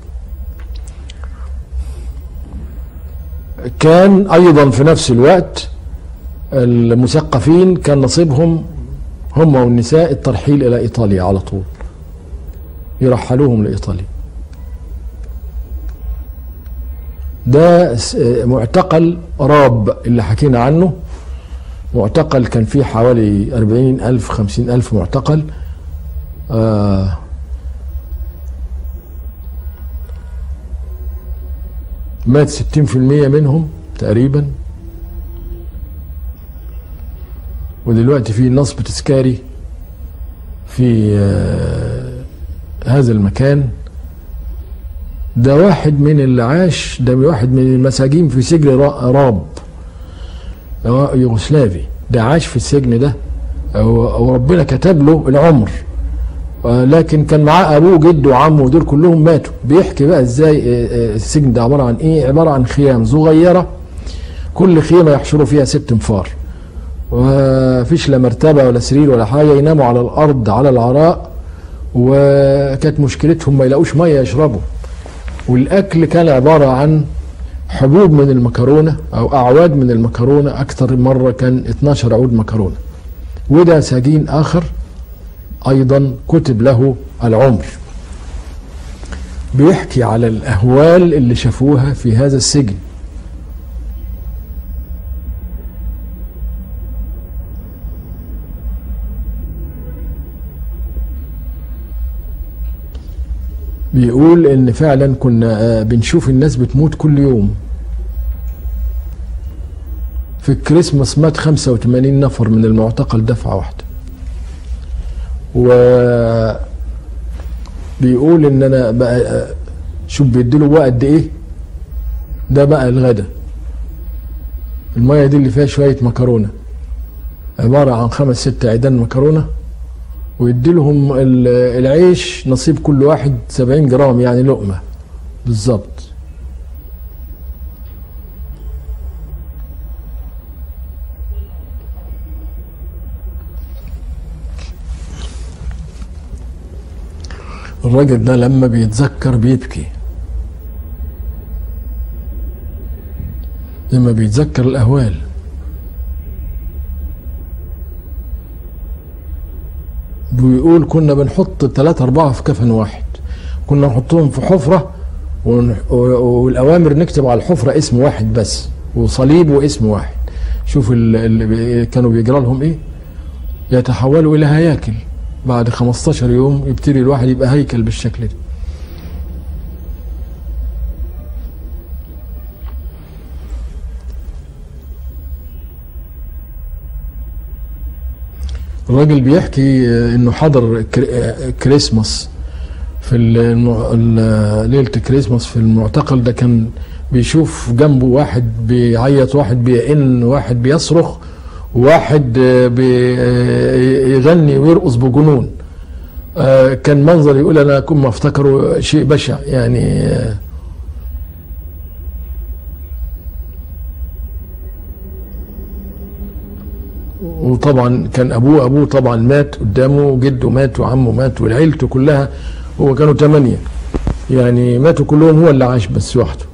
كان ايضا في نفس الوقت المثقفين كان نصيبهم هم والنساء الترحيل الى ايطاليا على طول يرحلوهم لايطاليا ده معتقل راب اللي حكينا عنه معتقل كان فيه حوالي أربعين ألف خمسين ألف معتقل آه مات 60% منهم تقريبا ودلوقتي في نصب تذكاري في آه هذا المكان ده واحد من اللي عاش ده واحد من المساجين في سجن راب يوغوسلافي ده عاش في السجن ده وربنا كتب له العمر لكن كان معاه ابوه جده وعمه ودول كلهم ماتوا بيحكي بقى ازاي السجن ده عباره عن ايه عباره عن خيام صغيره كل خيمه يحشروا فيها ست انفار ومفيش لا مرتبه ولا سرير ولا حاجه يناموا على الارض على العراء وكانت مشكلتهم ما يلاقوش ميه يشربوا والاكل كان عباره عن حبوب من المكرونه او اعواد من المكرونه اكثر مره كان 12 عود مكرونه وده سجين اخر ايضا كتب له العمر بيحكي على الاهوال اللي شافوها في هذا السجن بيقول ان فعلا كنا بنشوف الناس بتموت كل يوم في الكريسماس مات 85 نفر من المعتقل دفعه واحده و بيقول ان انا بقى شوف بيديله بقى قد ايه ده بقى الغدا الميه دي اللي فيها شويه مكرونه عباره عن خمس ست عيدان مكرونه ويديلهم العيش نصيب كل واحد 70 جرام يعني لقمه بالظبط الراجل ده لما بيتذكر بيبكي لما بيتذكر الأهوال بيقول كنا بنحط ثلاثة أربعة في كفن واحد كنا نحطهم في حفرة والأوامر نكتب على الحفرة اسم واحد بس وصليب واسم واحد شوف اللي كانوا بيجرى لهم ايه يتحولوا إلى هياكل بعد 15 يوم يبتدي الواحد يبقى هيكل بالشكل ده الراجل بيحكي انه حضر كريسماس في ليله كريسماس في المعتقل ده كان بيشوف جنبه واحد بيعيط واحد بيئن واحد بيصرخ واحد بيغني ويرقص بجنون كان منظر يقول انا كنت ما افتكره شيء بشع يعني وطبعا كان ابوه ابوه طبعا مات قدامه جده مات وعمه مات وعيلته كلها هو كانوا ثمانيه يعني ماتوا كلهم هو اللي عاش بس وحده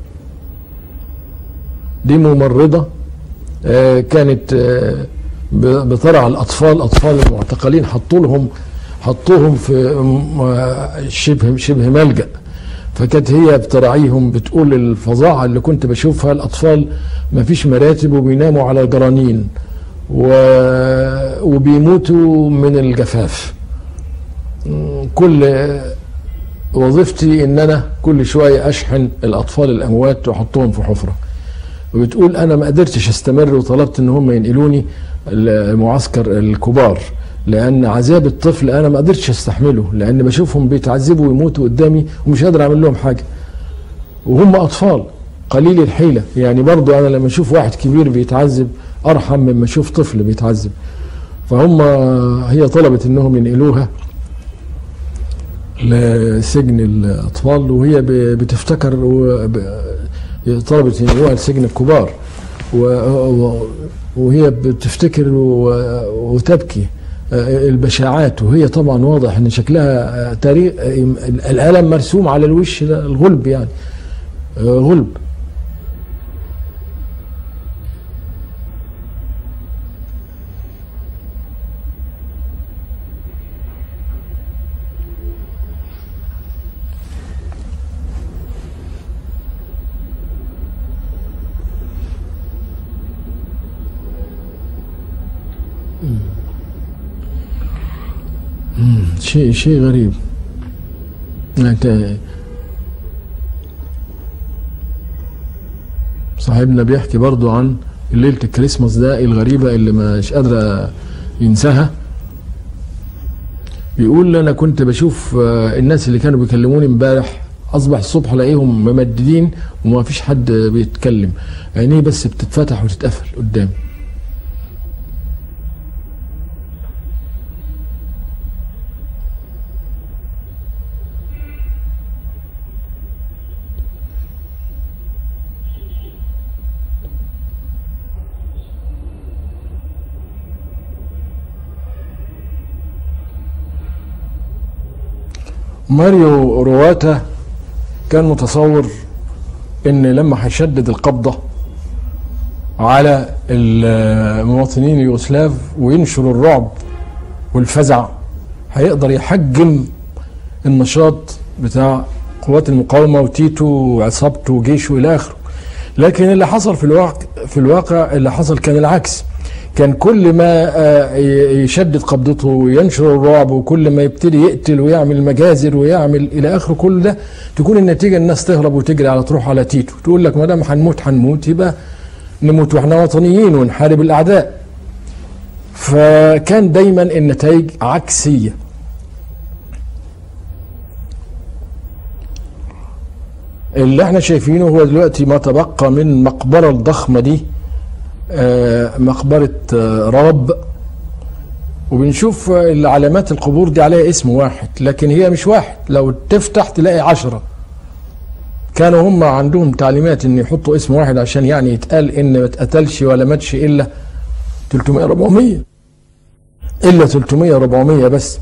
دي ممرضه كانت بترعى الاطفال اطفال المعتقلين حطوا لهم حطوهم في شبه شبه ملجا فكانت هي بتراعيهم بتقول الفظاعه اللي كنت بشوفها الاطفال ما فيش مراتب وبيناموا على جرانين و... وبيموتوا من الجفاف كل وظيفتي ان انا كل شويه اشحن الاطفال الاموات واحطهم في حفره وبتقول انا ما قدرتش استمر وطلبت ان هم ينقلوني المعسكر الكبار لان عذاب الطفل انا ما قدرتش استحمله لان بشوفهم بيتعذبوا ويموتوا قدامي ومش قادر اعمل لهم حاجه وهم اطفال قليل الحيله يعني برضو انا لما اشوف واحد كبير بيتعذب ارحم مما اشوف طفل بيتعذب فهم هي طلبت انهم ينقلوها لسجن الاطفال وهي بتفتكر طلبت ينقلوها لسجن الكبار وهي بتفتكر وتبكي البشاعات وهي طبعا واضح ان شكلها تاريخ الالم مرسوم على الوش الغلب يعني غلب شيء شيء غريب انت صاحبنا بيحكي برضو عن ليلة الكريسماس ده الغريبة اللي مش قادرة ينساها بيقول انا كنت بشوف الناس اللي كانوا بيكلموني امبارح اصبح الصبح الاقيهم ممددين وما فيش حد بيتكلم عينيه بس بتتفتح وتتقفل قدامي ماريو رواتا كان متصور ان لما هيشدد القبضه على المواطنين اليوغوسلاف وينشر الرعب والفزع هيقدر يحجم النشاط بتاع قوات المقاومه وتيتو وعصابته وجيشه الى اخره لكن اللي حصل في الواقع في الواقع اللي حصل كان العكس كان كل ما يشدد قبضته وينشر الرعب وكل ما يبتدي يقتل ويعمل مجازر ويعمل الى اخره كل ده تكون النتيجه الناس تهرب وتجري على تروح على تيتو تقول لك ما دام هنموت هنموت يبقى نموت واحنا وطنيين ونحارب الاعداء فكان دايما النتائج عكسيه اللي احنا شايفينه هو دلوقتي ما تبقى من المقبره الضخمه دي مقبرة راب وبنشوف علامات القبور دي عليها اسم واحد لكن هي مش واحد لو تفتح تلاقي عشرة كانوا هم عندهم تعليمات ان يحطوا اسم واحد عشان يعني يتقال ان ما اتقتلش ولا ماتش الا 300 400 الا 300 400 بس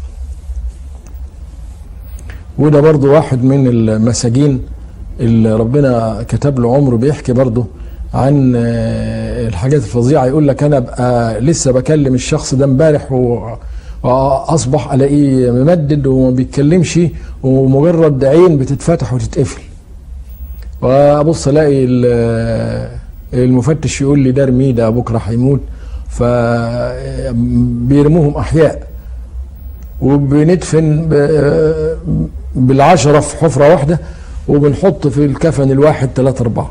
وده برضو واحد من المساجين اللي ربنا كتب له عمره بيحكي برضه عن الحاجات الفظيعه يقول لك انا ابقى لسه بكلم الشخص ده امبارح واصبح الاقيه ممدد وما بيتكلمش ومجرد عين بتتفتح وتتقفل وابص الاقي المفتش يقول لي ده ارميه ده بكره هيموت فبيرموهم احياء وبندفن بالعشره في حفره واحده وبنحط في الكفن الواحد ثلاثة أربعة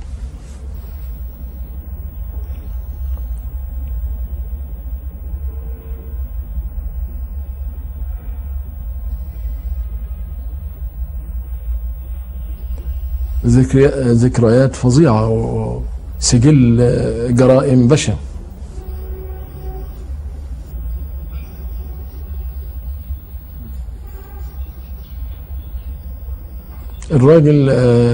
ذكريات فظيعة وسجل جرائم بشع الراجل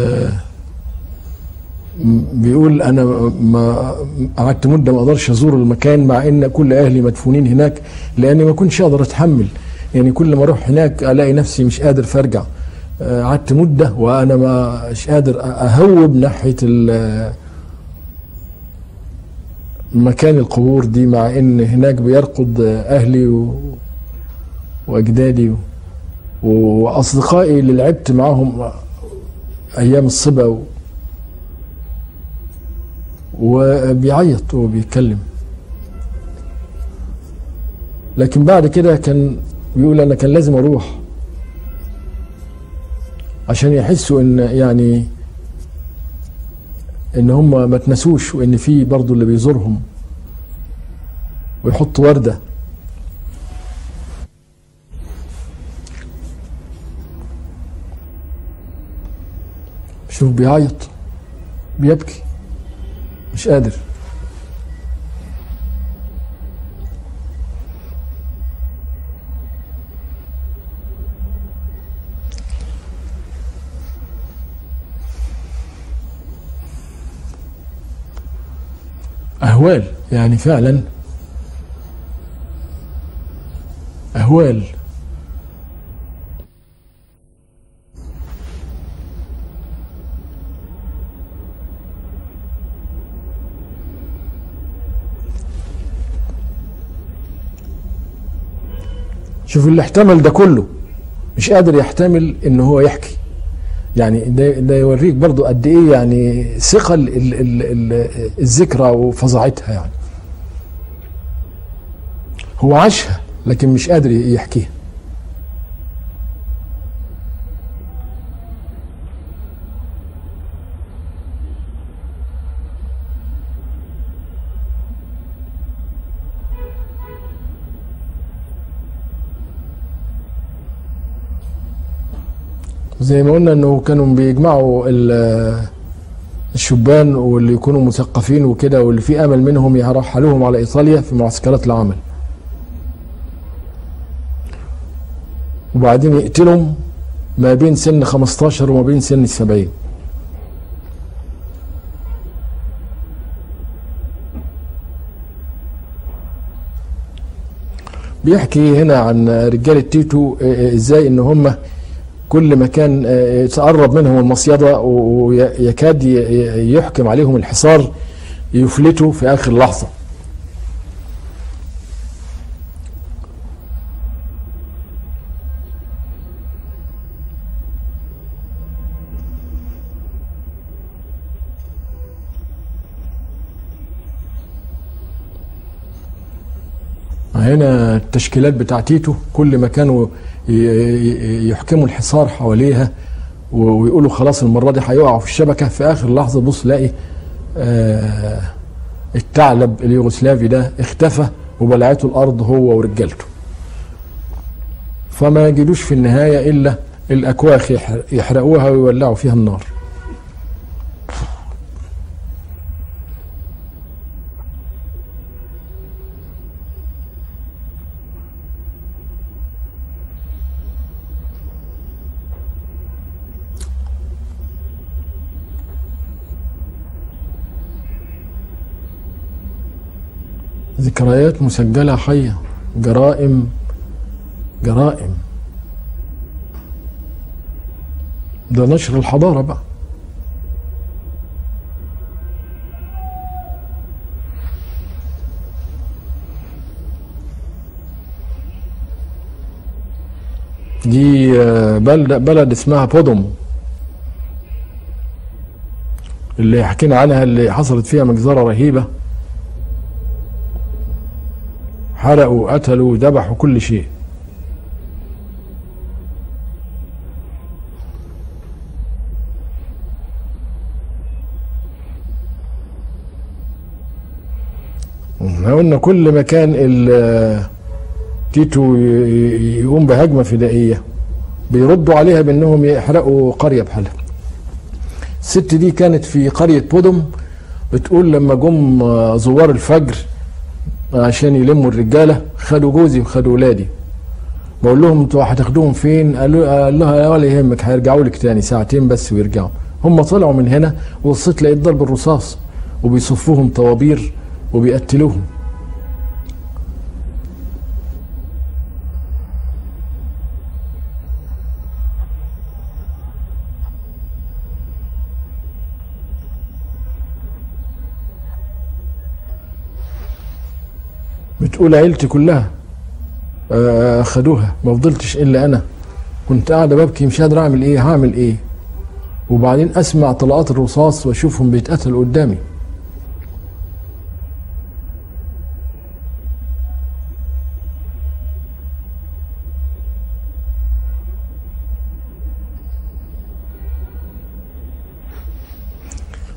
بيقول انا ما قعدت مده ما اقدرش ازور المكان مع ان كل اهلي مدفونين هناك لاني ما كنتش اقدر اتحمل يعني كل ما اروح هناك الاقي نفسي مش قادر فارجع قعدت مده وانا مش قادر اهوب ناحيه مكان القبور دي مع ان هناك بيرقد اهلي و... واجدادي و... واصدقائي اللي لعبت معاهم ايام الصبا و... وبيعيط وبيتكلم لكن بعد كده كان بيقول انا كان لازم اروح عشان يحسوا ان يعني ان هم ما تنسوش وان في برضه اللي بيزورهم ويحط ورده شوف بيعيط بيبكي مش قادر أهوال يعني فعلا أهوال شوف اللي احتمل ده كله مش قادر يحتمل ان هو يحكي يعني ده, ده يوريك برضو قد ايه يعني ثقل ال- ال- ال- الذكرى وفظاعتها يعني هو عاشها لكن مش قادر يحكيها زي ما قلنا انه كانوا بيجمعوا ال- الشبان واللي يكونوا مثقفين وكده واللي في امل منهم يرحلوهم على ايطاليا في معسكرات العمل وبعدين يقتلهم ما بين سن 15 وما بين سن 70 بيحكي هنا عن رجال تيتو آه، ازاي ان هم كل ما كان آه، تقرب منهم المصيدة ويكاد ي- ي- يحكم عليهم الحصار يفلتوا في آخر لحظة هنا التشكيلات بتاع تيتو كل ما كانوا ي- ي- يحكموا الحصار حواليها و- ويقولوا خلاص المرة دي هيقعوا في الشبكة في آخر لحظة بص تلاقي آه، الثعلب اليوغوسلافي ده اختفى وبلعته الأرض هو ورجالته فما يجدوش في النهاية إلا الأكواخ يحر- يحرقوها ويولعوا فيها النار ذكريات مسجلة حية جرائم جرائم ده نشر الحضارة بقى دي آه، بلد بلد اسمها بودوم اللي حكينا عنها اللي حصلت فيها مجزرة رهيبة حرقوا قتلوا ذبحوا كل شيء احنا قلنا كل ما كان ال- تيتو ي- ي- يقوم بهجمة فدائية بيردوا عليها بانهم يحرقوا قرية بحالها الست دي كانت في قرية بودوم بتقول لما جم زوار الفجر عشان يلموا الرجاله خدوا جوزي وخدوا ولادي بقول لهم انتوا هتاخدوهم فين؟ قالوا قال لها ولا يهمك هيرجعوا لك تاني ساعتين بس ويرجعوا هم طلعوا من هنا وصيت لقيت ضرب الرصاص وبيصفوهم طوابير وبيقتلوهم بتقول عيلتي كلها آه، خدوها ما فضلتش الا انا كنت قاعده ببكي مش قادر اعمل ايه هعمل ايه وبعدين اسمع طلقات الرصاص واشوفهم بيتقتلوا قدامي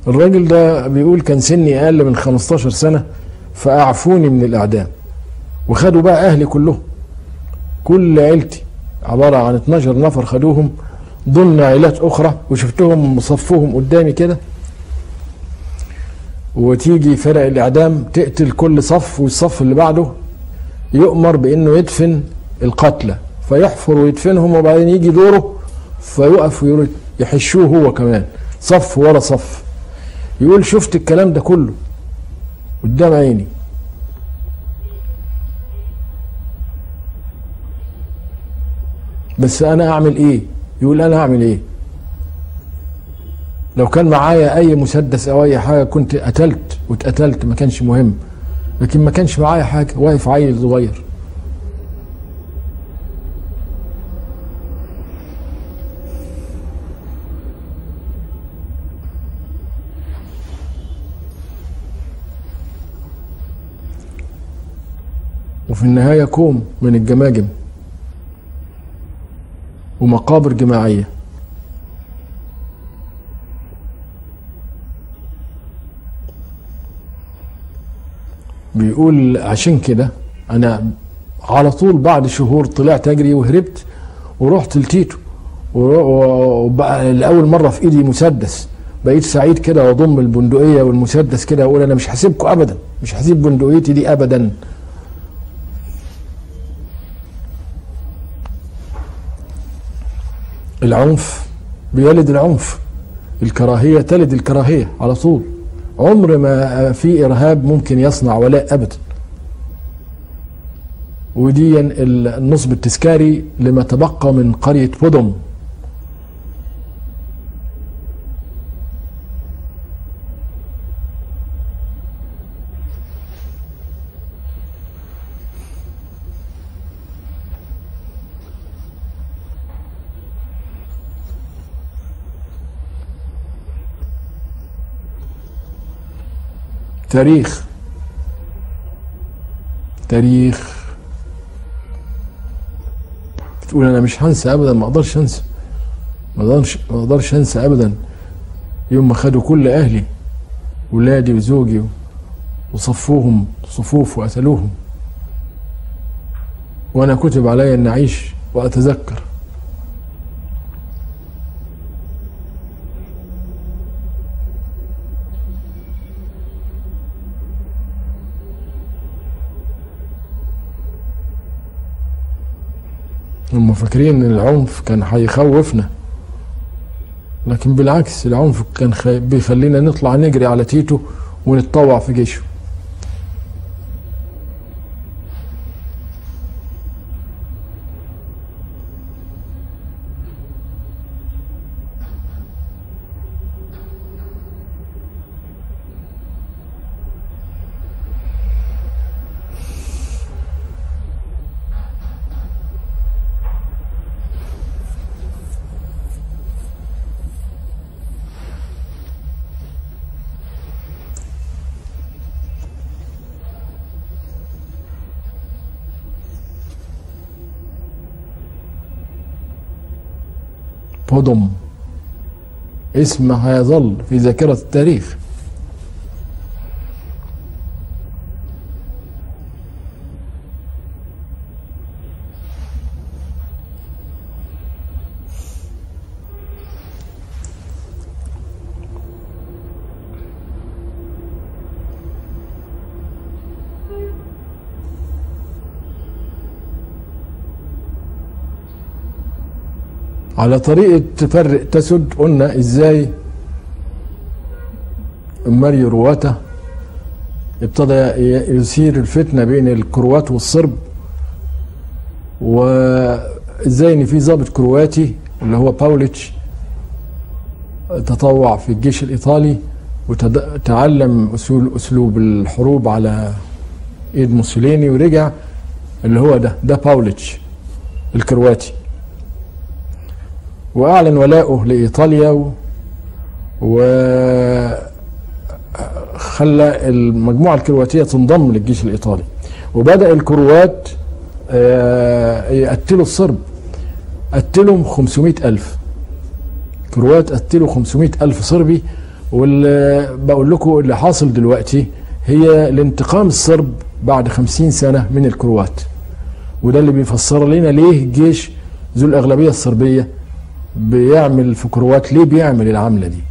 الراجل ده بيقول كان سني اقل من 15 سنه فاعفوني من الاعدام وخدوا بقى اهلي كلهم كل عيلتي عباره عن 12 نفر خدوهم ضمن عائلات اخرى وشفتهم مصفوهم قدامي كده وتيجي فرق الاعدام تقتل كل صف والصف اللي بعده يؤمر بانه يدفن القتلى فيحفر ويدفنهم وبعدين يجي دوره فيقف ويرد يحشوه هو كمان صف ورا صف يقول شفت الكلام ده كله قدام عيني بس انا اعمل ايه يقول انا اعمل ايه لو كان معايا اي مسدس او اي حاجه كنت قتلت واتقتلت ما كانش مهم لكن ما كانش معايا حاجه واقف عيل صغير وفي النهايه كوم من الجماجم ومقابر جماعيه بيقول عشان كده انا على طول بعد شهور طلعت اجري وهربت ورحت لتيتو وبقى لاول مره في ايدي مسدس بقيت سعيد كده واضم البندقيه والمسدس كده واقول انا مش هسيبكم ابدا مش هسيب بندقيتي دي ابدا العنف بيولد العنف الكراهيه تلد الكراهيه على طول عمر ما في ارهاب ممكن يصنع ولاء ابدا ودي النصب التذكاري لما تبقى من قريه بودم تاريخ تاريخ بتقول انا مش هنسى ابدا ما اقدرش انسى ما اقدرش ما اقدرش انسى ابدا يوم ما خدوا كل اهلي ولادي وزوجي وصفوهم صفوف وقتلوهم وانا كتب علي ان اعيش واتذكر هم فاكرين ان العنف كان هيخوفنا لكن بالعكس العنف كان خي... بيخلينا نطلع نجري على تيتو ونتطوع في جيشه بودم اسم هيظل في ذاكرة التاريخ على طريقة تفرق تسد قلنا ازاي ماريو رواتا ابتدى يثير الفتنة بين الكروات والصرب وازاي ان في ضابط كرواتي اللي هو باوليتش تطوع في الجيش الايطالي وتعلم اصول اسلوب الحروب على ايد موسوليني ورجع اللي هو ده ده باوليتش الكرواتي واعلن ولاؤه لايطاليا و, و خلى المجموعه الكرواتيه تنضم للجيش الايطالي وبدا الكروات يقتلوا الصرب قتلهم 500 ألف كروات قتلوا 500 ألف صربي واللي بقول لكم اللي حاصل دلوقتي هي الانتقام الصرب بعد خمسين سنة من الكروات وده اللي بيفسر لنا ليه الجيش ذو الأغلبية الصربية بيعمل في كروات ليه بيعمل العملة دي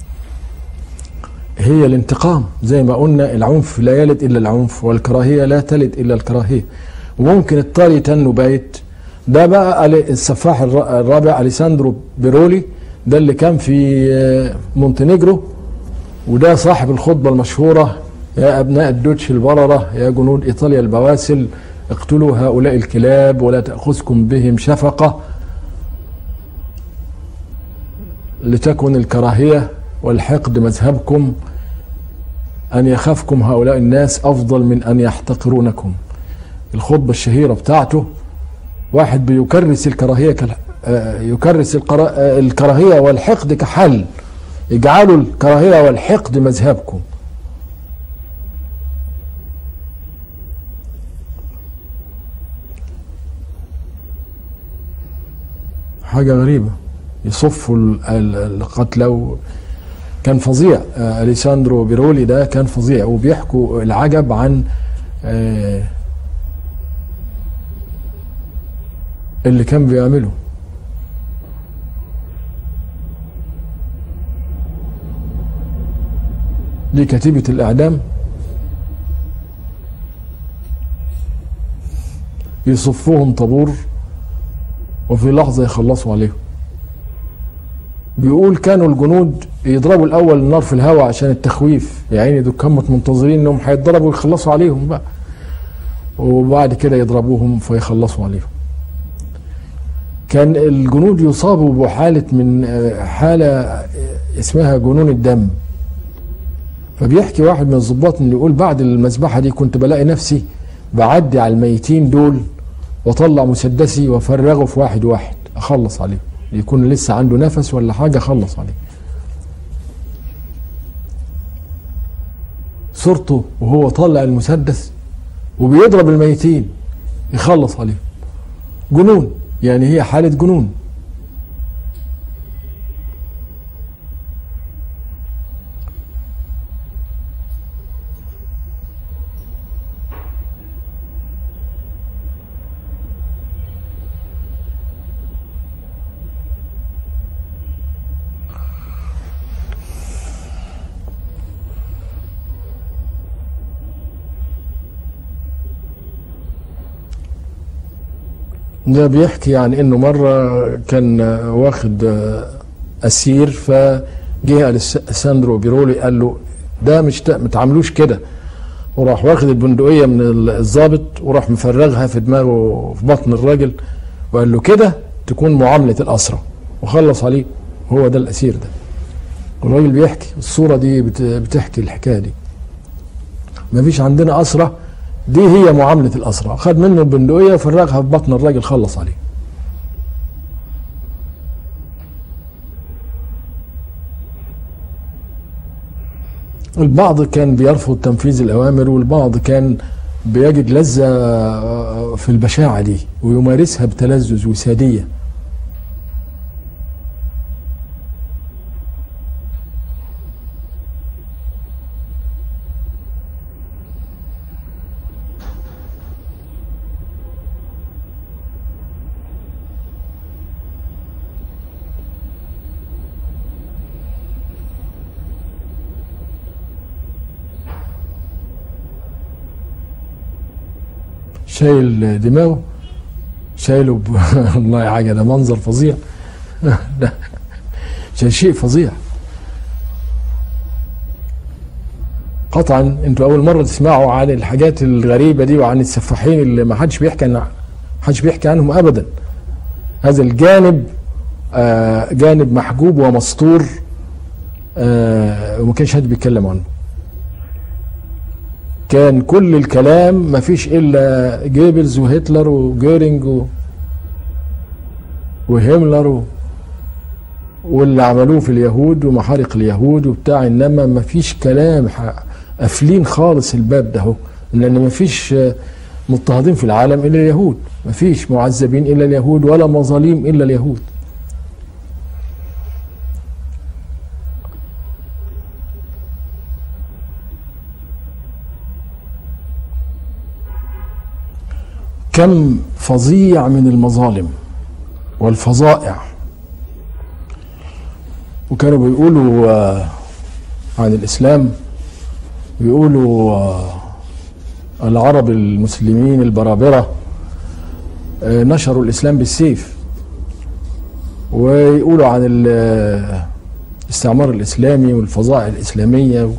هي الانتقام زي ما قلنا العنف لا يلد إلا العنف والكراهية لا تلد إلا الكراهية وممكن الطري تنو بايت ده بقى السفاح الرابع اليساندرو بيرولي ده اللي كان في مونتينيجرو وده صاحب الخطبة المشهورة يا أبناء الدوتش البررة يا جنود إيطاليا البواسل اقتلوا هؤلاء الكلاب ولا تأخذكم بهم شفقة لتكن الكراهية والحقد مذهبكم أن يخافكم هؤلاء الناس أفضل من أن يحتقرونكم الخطبة الشهيرة بتاعته واحد بيكرس الكراهية كال... يكرس القرا... الكراهية والحقد كحل اجعلوا الكراهية والحقد مذهبكم حاجة غريبة يصفوا القتلى كان فظيع اليساندرو بيرولي ده كان فظيع وبيحكوا العجب عن اللي كان بيعمله دي كتيبة الإعدام يصفوهم طابور وفي لحظة يخلصوا عليهم بيقول كانوا الجنود يضربوا الأول النار في الهواء عشان التخويف يعني دول كانوا منتظرين انهم هيتضربوا ويخلصوا عليهم بقى وبعد كده يضربوهم فيخلصوا عليهم كان الجنود يصابوا بحالة من حالة اسمها جنون الدم فبيحكي واحد من الضباط انه يقول بعد المذبحة دي كنت بلاقي نفسي بعدي على الميتين دول واطلع مسدسي وافرغه في واحد واحد اخلص عليه يكون لسه عنده نفس ولا حاجة اخلص عليه صورته وهو طالع المسدس وبيضرب الميتين يخلص عليهم جنون يعني هي حالة جنون ده بيحكي عن انه مره كان واخد اسير فجه ساندرو بيرولي قال له ده مش ما تعملوش كده وراح واخد البندقيه من الضابط وراح مفرغها في دماغه في بطن الراجل وقال له كده تكون معامله الاسرى وخلص عليه هو ده الاسير ده الراجل بيحكي الصوره دي بتحكي الحكايه دي ما فيش عندنا اسرى دي هي معاملة الأسرى خد منه البندقية وفرغها في بطن الراجل خلص عليه البعض كان بيرفض تنفيذ الأوامر والبعض كان بيجد لذة في البشاعة دي ويمارسها بتلذذ وسادية شايل دماغه شايله ب... والله حاجه ده منظر فظيع ده شيء فظيع قطعا انتوا اول مره تسمعوا عن الحاجات الغريبه دي وعن السفاحين اللي ما حدش بيحكي عن ما حدش بيحكي عنهم ابدا هذا الجانب آه جانب محجوب ومستور آه وما كانش حد بيتكلم عنه كان كل الكلام ما فيش الا جيبلز وهتلر وجيرنج و... وهملر و... واللي عملوه في اليهود ومحارق اليهود وبتاع انما ما فيش كلام قافلين خالص الباب ده اهو لان ما فيش مضطهدين في العالم الا اليهود ما فيش معذبين الا اليهود ولا مظاليم الا اليهود كم فظيع من المظالم والفظائع وكانوا بيقولوا آه، عن الإسلام بيقولوا آه، العرب المسلمين البرابرة آه، نشروا الإسلام بالسيف ويقولوا عن الاستعمار الإسلامي والفظائع الإسلامية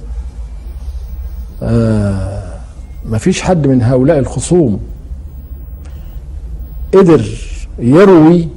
ما فيش حد من هؤلاء الخصوم قدر يروي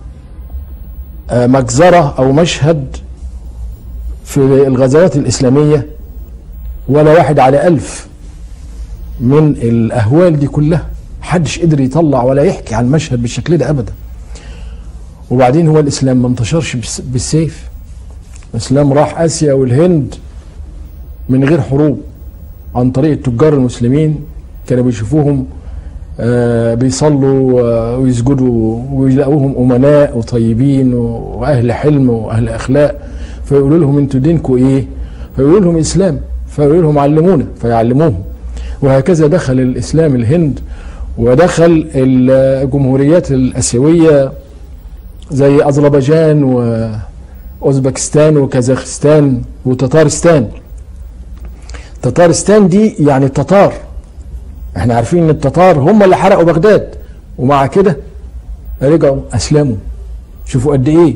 مجزرة أو مشهد في الغزوات الإسلامية ولا واحد على ألف من الأهوال دي كلها محدش قدر يطلع ولا يحكي عن مشهد بالشكل ده أبدا وبعدين هو الإسلام ما انتشرش بالسيف الإسلام راح آسيا والهند من غير حروب عن طريق التجار المسلمين كانوا بيشوفوهم آه بيصلوا آه ويسجدوا ويلاقوهم امناء وطيبين واهل حلم واهل اخلاق فيقولوا لهم انتوا دينكم ايه؟ فيقولوا لهم اسلام فيقولوا لهم علمونا فيعلموهم وهكذا دخل الاسلام الهند ودخل الجمهوريات الاسيويه زي اذربيجان واوزبكستان وكازاخستان وتتارستان تتارستان دي يعني التتار احنا عارفين ان التتار هم اللي حرقوا بغداد ومع كده رجعوا اسلموا شوفوا قد ايه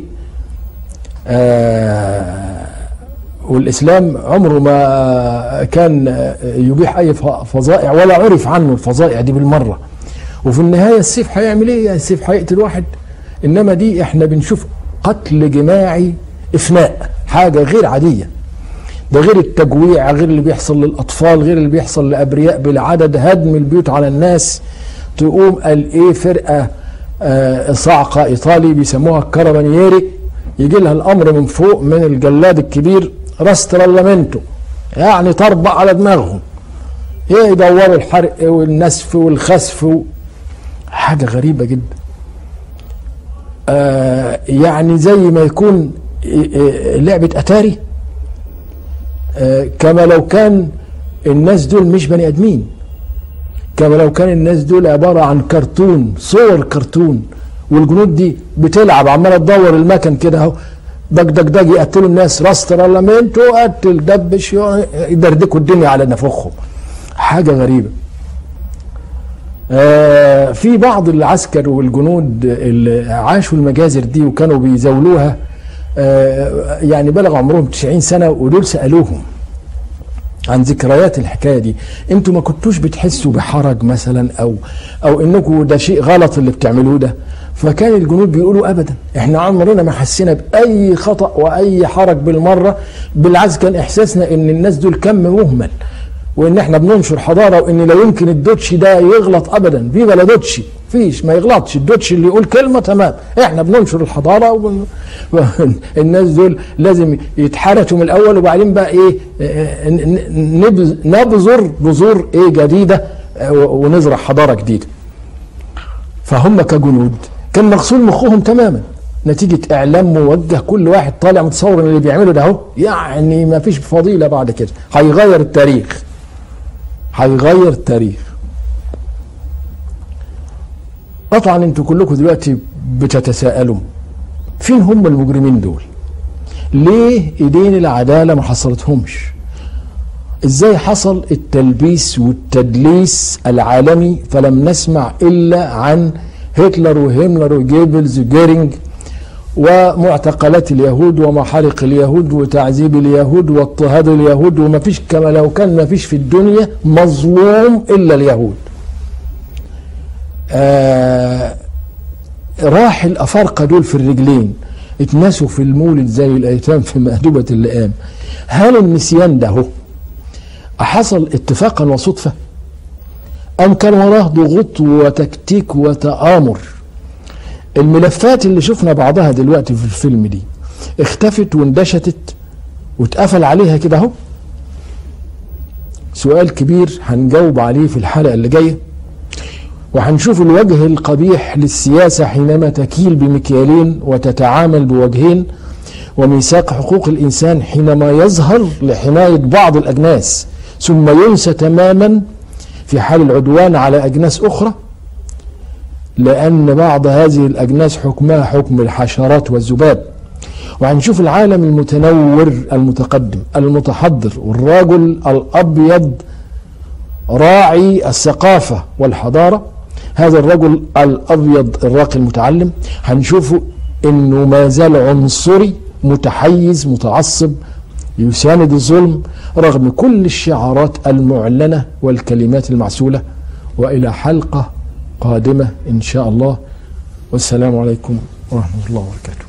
آه والاسلام عمره ما كان يبيح اي فظائع ولا عرف عنه الفظائع دي بالمره وفي النهايه السيف هيعمل ايه السيف هيقتل واحد انما دي احنا بنشوف قتل جماعي افناء حاجه غير عاديه ده غير التجويع غير اللي بيحصل للاطفال غير اللي بيحصل لابرياء بالعدد هدم البيوت على الناس تقوم قال ايه فرقه آه صاعقه ايطالي بيسموها الكرابانييري يجي لها الامر من فوق من الجلاد الكبير راسترالامنتو يعني طربع على دماغهم يدوروا الحرق والنسف والخسف و... حاجه غريبه جدا آه يعني زي ما يكون لعبه اتاري كما لو كان الناس دول مش بني ادمين كما لو كان الناس دول عباره عن كرتون صور كرتون والجنود دي بتلعب عماله تدور المكن كده اهو دق دق دق يقتلوا الناس راسترالامنتو قتل دبش يدردكوا الدنيا على نفوخهم حاجه غريبه آه في بعض العسكر والجنود اللي عاشوا المجازر دي وكانوا بيزاولوها آه يعني بلغ عمرهم 90 سنه ودول سالوهم عن ذكريات الحكايه دي انتوا ما كنتوش بتحسوا بحرج مثلا او او انكم ده شيء غلط اللي بتعملوه ده فكان الجنود بيقولوا ابدا احنا عمرنا ما حسينا باي خطا واي حرج بالمره بالعكس كان احساسنا ان الناس دول كم مهمل وان احنا بننشر حضاره وان لا يمكن الدوتشي ده يغلط ابدا فيفا لا دوتشي فيش ما يغلطش الدوتشي اللي يقول كلمه تمام احنا بننشر الحضاره وبن... الناس دول لازم يتحرشوا من الاول وبعدين بقى ايه نبذر بذور ايه جديده ونزرع حضاره جديده فهم كجنود كان مغسول مخهم تماما نتيجة إعلام موجه كل واحد طالع متصور إن اللي بيعمله ده أهو يعني ما فيش فضيلة بعد كده هيغير التاريخ هيغير التاريخ طبعا انتوا كلكم دلوقتي بتتساءلوا فين هم المجرمين دول ليه ايدين العداله ما حصلتهمش ازاي حصل التلبيس والتدليس العالمي فلم نسمع الا عن هتلر وهيملر وجيبلز وجيرينج ومعتقلات اليهود ومحارق اليهود وتعذيب اليهود واضطهاد اليهود وما فيش كما لو كان ما فيش في الدنيا مظلوم الا اليهود آه راح الافارقه دول في الرجلين اتنسوا في المولد زي الايتام في مأدبة اللئام هل النسيان ده هو حصل اتفاقا وصدفه ام كان وراه ضغوط وتكتيك وتآمر الملفات اللي شفنا بعضها دلوقتي في الفيلم دي اختفت واندشتت واتقفل عليها كده اهو سؤال كبير هنجاوب عليه في الحلقه اللي جايه وهنشوف الوجه القبيح للسياسه حينما تكيل بمكيالين وتتعامل بوجهين وميثاق حقوق الانسان حينما يظهر لحمايه بعض الاجناس ثم ينسى تماما في حال العدوان على اجناس اخرى لأن بعض هذه الأجناس حكمها حكم الحشرات والذباب وهنشوف العالم المتنور المتقدم المتحضر والرجل الأبيض راعي الثقافة والحضارة هذا الرجل الأبيض الراقي المتعلم هنشوفه انه ما زال عنصري متحيز متعصب يساند الظلم رغم كل الشعارات المعلنة والكلمات المعسولة وإلى حلقة قادمة إن شاء الله والسلام عليكم ورحمة الله وبركاته